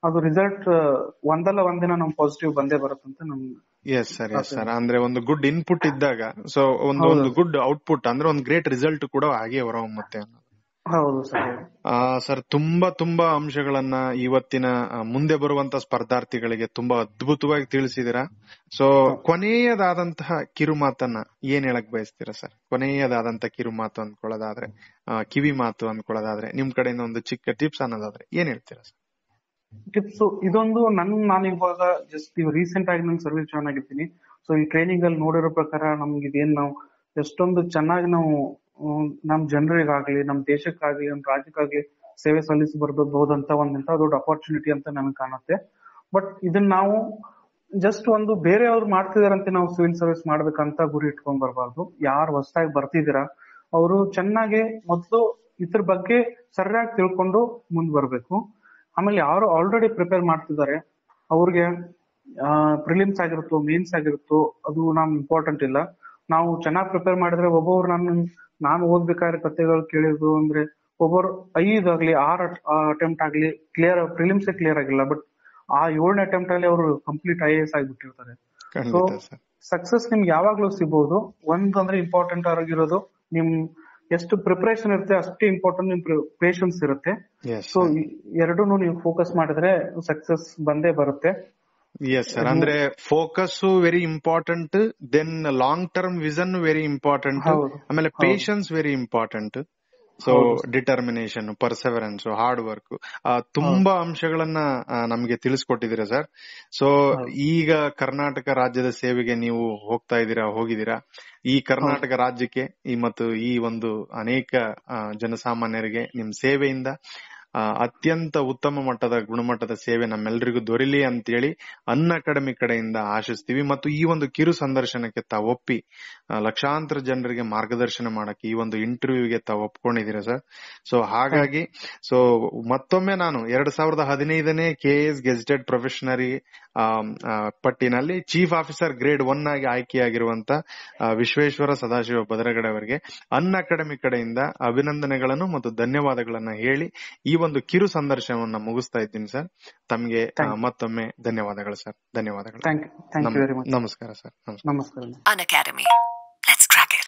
B: ಅದು ರಿಸಲ್ಟ್ ಒಂದಲ್ಲ ಒಂದಿನ ನಮ್ ಪಾಸಿಟಿವ್ ಬಂದೇ ಬರುತ್ತಂತ ನಮ್
A: ಎಸ್ ಸರ್ ಎಸ್ ಸರ್ ಅಂದ್ರೆ ಒಂದು ಗುಡ್ ಇನ್ಪುಟ್ ಇದ್ದಾಗ ಸೊ ಒಂದು
B: ಹೌದು.
A: ಒಂದು ಗುಡ್ ಔಟ್ಪುಟ್ ಅಂದ್ರೆ ಒಂದು ಗ್ರೇಟ್ ರಿಸಲ್ಟ್ ಕೂಡ ಹಾಗೆ ಹೊರಹೊಮ್ಮುತ್ತೆ ಅನ್ನೋದು
B: ಹೌದು ಸರ್
A: ಆ ಸರ್ ತುಂಬಾ ತುಂಬಾ ಅಂಶಗಳನ್ನ ಇವತ್ತಿನ ಆ, ಮುಂದೆ ಬರುವಂತ ಸ್ಪರ್ಧಾರ್ಥಿಗಳಿಗೆ ತುಂಬಾ ಅದ್ಭುತವಾಗಿ ತಿಳಿಸಿದಿರಾ ಸೊ ಕೊನೆಯದಾದಂತಹ ಕಿರು ಮಾತನ್ನ ಏನ್ ಹೇಳಕ್ ಬಯಸ್ತೀರಾ ಸರ್ ಕೊನೆಯದಾದಂತ ಕಿರು ಮಾತು ಅಂದ್ಕೊಳ್ಳೋದಾದ್ರೆ ಆ, ಕಿವಿ ಮಾತು ಅಂದ್ಕೊಳ್ಳೋದಾದ್ರೆ ನಿಮ್ ಕಡೆಯಿಂದ ಒಂದು ಚಿಕ್ಕ ಟಿಪ್ಸ್ ಅನ್ನೋದಾದ್ರೆ ಏನ್ ಹೇಳ್ತೀರಾ ಸರ್
B: ಟಿಪ್ಸ್ ಇದೊಂದು ನನ್ ನಾನು ಇವಾಗ ಜಸ್ಟ್ ಇವ್ ರೀಸೆಂಟ್ ಆಗಿ ನಾನು ಸರ್ವಿಸ್ ಜಾಯ್ನ್ ಆಗಿದ್ದೀನಿ ಸೊ ಈ ಟ್ರೈನಿಂಗ್ ಅಲ್ಲಿ ನೋಡಿರೋ ಪ್ರಕಾರ ನಮ್ಗೆ ಇದೇನ್ ನಾವು ಎಷ್ಟೊಂದು ಚೆನ್ನಾಗಿ ನಾವು ಹ್ಮ್, ನಮ್ ಜನರಿಗಾಗ್ಲಿ ನಮ್ ದೇಶಕ್ಕಾಗ್ಲಿ ನಮ್ ರಾಜ್ಯಕ್ಕಾಗ್ಲಿ ಸೇವೆ ಸಲ್ಲಿಸಬರ್ಬಹುದಂತ ಒಂದ್ ಇಂತ ದೊಡ್ಡ ಅಪರ್ಚುನಿಟಿ ಅಂತ ನನಗೆ ಕಾಣುತ್ತೆ ಬಟ್ ಇದನ್ನ ನಾವು ಜಸ್ಟ್ ಒಂದು ಬೇರೆಯವ್ರು ಮಾಡ್ತಿದಾರಂತೆ ನಾವು ಸಿವಿಲ್ ಸರ್ವಿಸ್ ಮಾಡ್ಬೇಕಂತ ಗುರಿ ಇಟ್ಕೊಂಡ್ ಬರಬಾರ್ದು ಯಾರು ಹೊಸದಾಗಿ ಬರ್ತಿದ್ದೀರಾ ಅವರು ಚೆನ್ನಾಗಿ ಮೊದಲು ಇದ್ರ ಬಗ್ಗೆ ಸರಿಯಾಗಿ ತಿಳ್ಕೊಂಡು ಮುಂದ್ ಬರ್ಬೇಕು ಆಮೇಲೆ ಯಾರು ಆಲ್ರೆಡಿ ಪ್ರಿಪೇರ್ ಮಾಡ್ತಿದ್ದಾರೆ ಅವ್ರಿಗೆ ಪ್ರಿಲಿಮ್ಸ್ ಆಗಿರುತ್ತೋ ಮೇನ್ಸ್ ಆಗಿರುತ್ತೋ ಅದು ನಮ್ ಇಂಪಾರ್ಟೆಂಟ್ ಇಲ್ಲ ನಾವು ಚೆನ್ನಾಗಿ ಪ್ರಿಪೇರ್ ಮಾಡಿದ್ರೆ ಒಬ್ಬೊಬ್ರು ನಾನು ನಾನು ಓದ್ಬೇಕಾದ್ರೆ ಕಥೆಗಳು ಕೇಳಿದ್ದು ಅಂದ್ರೆ ಒಬ್ಬರು ಐದಾಗ್ಲಿ ಆರ್ ಅಟೆಂಪ್ಟ್ ಆಗ್ಲಿ ಕ್ಲಿಯರ್ ಪ್ರಿಲಿಮ್ಸ್ ಕ್ಲಿಯರ್ ಆಗಿಲ್ಲ ಬಟ್ ಆ ಏಳನೇ ಅಟೆಂಪ್ಟ್ ಅಲ್ಲಿ ಅವರು ಕಂಪ್ಲೀಟ್ ಐ ಎಸ್ ಆಗಿಬಿಟ್ಟಿರ್ತಾರೆ
A: ಖಂಡಿತ ಸರ್
B: ಸಕ್ಸಸ್ ನಿಮ್ಗೆ ಯಾವಾಗ್ಲೂ ಸಿಗಬಹುದು ಒಂದ್ ಅಂದ್ರೆ ಇಂಪಾರ್ಟೆಂಟ್ ಆಗಿರೋದು ನಿಮ್ ಎಷ್ಟು ಪ್ರಿಪರೇಷನ್ ಇರುತ್ತೆ ಅಷ್ಟೇ ಇಂಪಾರ್ಟೆಂಟ್ ನಿಮ್ ಪೇಷನ್ಸ್ ಇರುತ್ತೆ
A: ಎಸ್
B: ಸೊ ಎರಡೂ ನೀವು ಫೋಕಸ್ ಮಾಡಿದ್ರೆ ಸಕ್ಸಸ್ ಬಂದೇ ಬರುತ್ತೆ
A: ಎಸ್ ಸರ್ ಅಂದ್ರೆ focus very important then long term vision very important
B: ಹೌದು.
A: ಆಮೇಲೆ patience very important so determination perseverance hard work ತುಂಬಾ ಅಂಶಗಳನ್ನ ಆ, ನಮ್ಗೆ ತಿಳಿಸ್ಕೊಟ್ಟಿದ್ದೀರಾ ಸರ್ ಸೊ ಈಗ ಕರ್ನಾಟಕ ರಾಜ್ಯದ ಸೇವೆಗೆ ನೀವು ಹೋಗ್ತಾ ಇದ್ದೀರಾ ಹೋಗಿದ್ದೀರಾ ಈ ಕರ್ನಾಟಕ ರಾಜ್ಯಕ್ಕೆ ಈ ಮತ್ತು ಈ ಒಂದು ಅನೇಕ ಆ, ಜನಸಾಮಾನ್ಯರಿಗೆ ನಿಮ್ ಸೇವೆಯಿಂದ ಆ, ಅತ್ಯಂತ ಉತ್ತಮ ಮಟ್ಟದ ಗುಣಮಟ್ಟದ ಸೇವೆ ನಮ್ಮೆಲ್ಲರಿಗೂ ದೊರೆಯಲಿ ಅಂತೇಳಿ ಅನ್ನ ಅಕಾಡೆಮಿ ಕಡೆಯಿಂದ ಆಶಿಸ್ತೀವಿ ಮತ್ತು ಈ ಒಂದು ಕಿರು ಸಂದರ್ಶನಕ್ಕೆ ತಾವು ಒಪ್ಪಿ ಆ, ಲಕ್ಷಾಂತರ ಜನರಿಗೆ ಮಾರ್ಗದರ್ಶನ ಮಾಡಕ್ಕೆ ಈ ಒಂದು ಇಂಟರ್ವ್ಯೂಗೆ ತಾವು ಒಪ್ಕೊಂಡಿದ್ದೀರಾ ಸರ್ ಸೊ ಹಾಗಾಗಿ ಸೊ ಮತ್ತೊಮ್ಮೆ ನಾನು ಎರಡ್ ಸಾವಿರದ ಹದಿನೈದನೇ ಕೆ ಎಸ್ ಗೆಜೆಟೆಡ್ ಪ್ರೊಫೆಷನರಿ ಪಟ್ಟಿನಲ್ಲಿ ಚೀಫ್ ಆಫೀಸರ್ ಗ್ರೇಡ್ ಒನ್ ಆಗಿ ಆಯ್ಕೆಯಾಗಿರುವಂತ ಆ, ವಿಶ್ವೇಶ್ವರ ಸದಾಶಿವ ಬದರಗಡೆ ಅವರಿಗೆ ಅನ್ ಅಕಾಡೆಮಿ ಕಡೆಯಿಂದ ಅಭಿನಂದನೆಗಳನ್ನು ಮತ್ತು ಧನ್ಯವಾದಗಳನ್ನ ಹೇಳಿ ಈ ಒಂದು ಕಿರು ಸಂದರ್ಶನವನ್ನ ಮುಗಿಸ್ತಾ ಇದ್ದೀನಿ ಸರ್ ತಮಗೆ ಆ, ಮತ್ತೊಮ್ಮೆ ಧನ್ಯವಾದಗಳು ಸರ್ ಧನ್ಯವಾದಗಳು
B: thank you thank you very much
A: ನಮಸ್ಕಾರ ಸರ್ ನಮಸ್ಕಾರ
B: ನಮಸ್ಕಾರ
C: An Academy.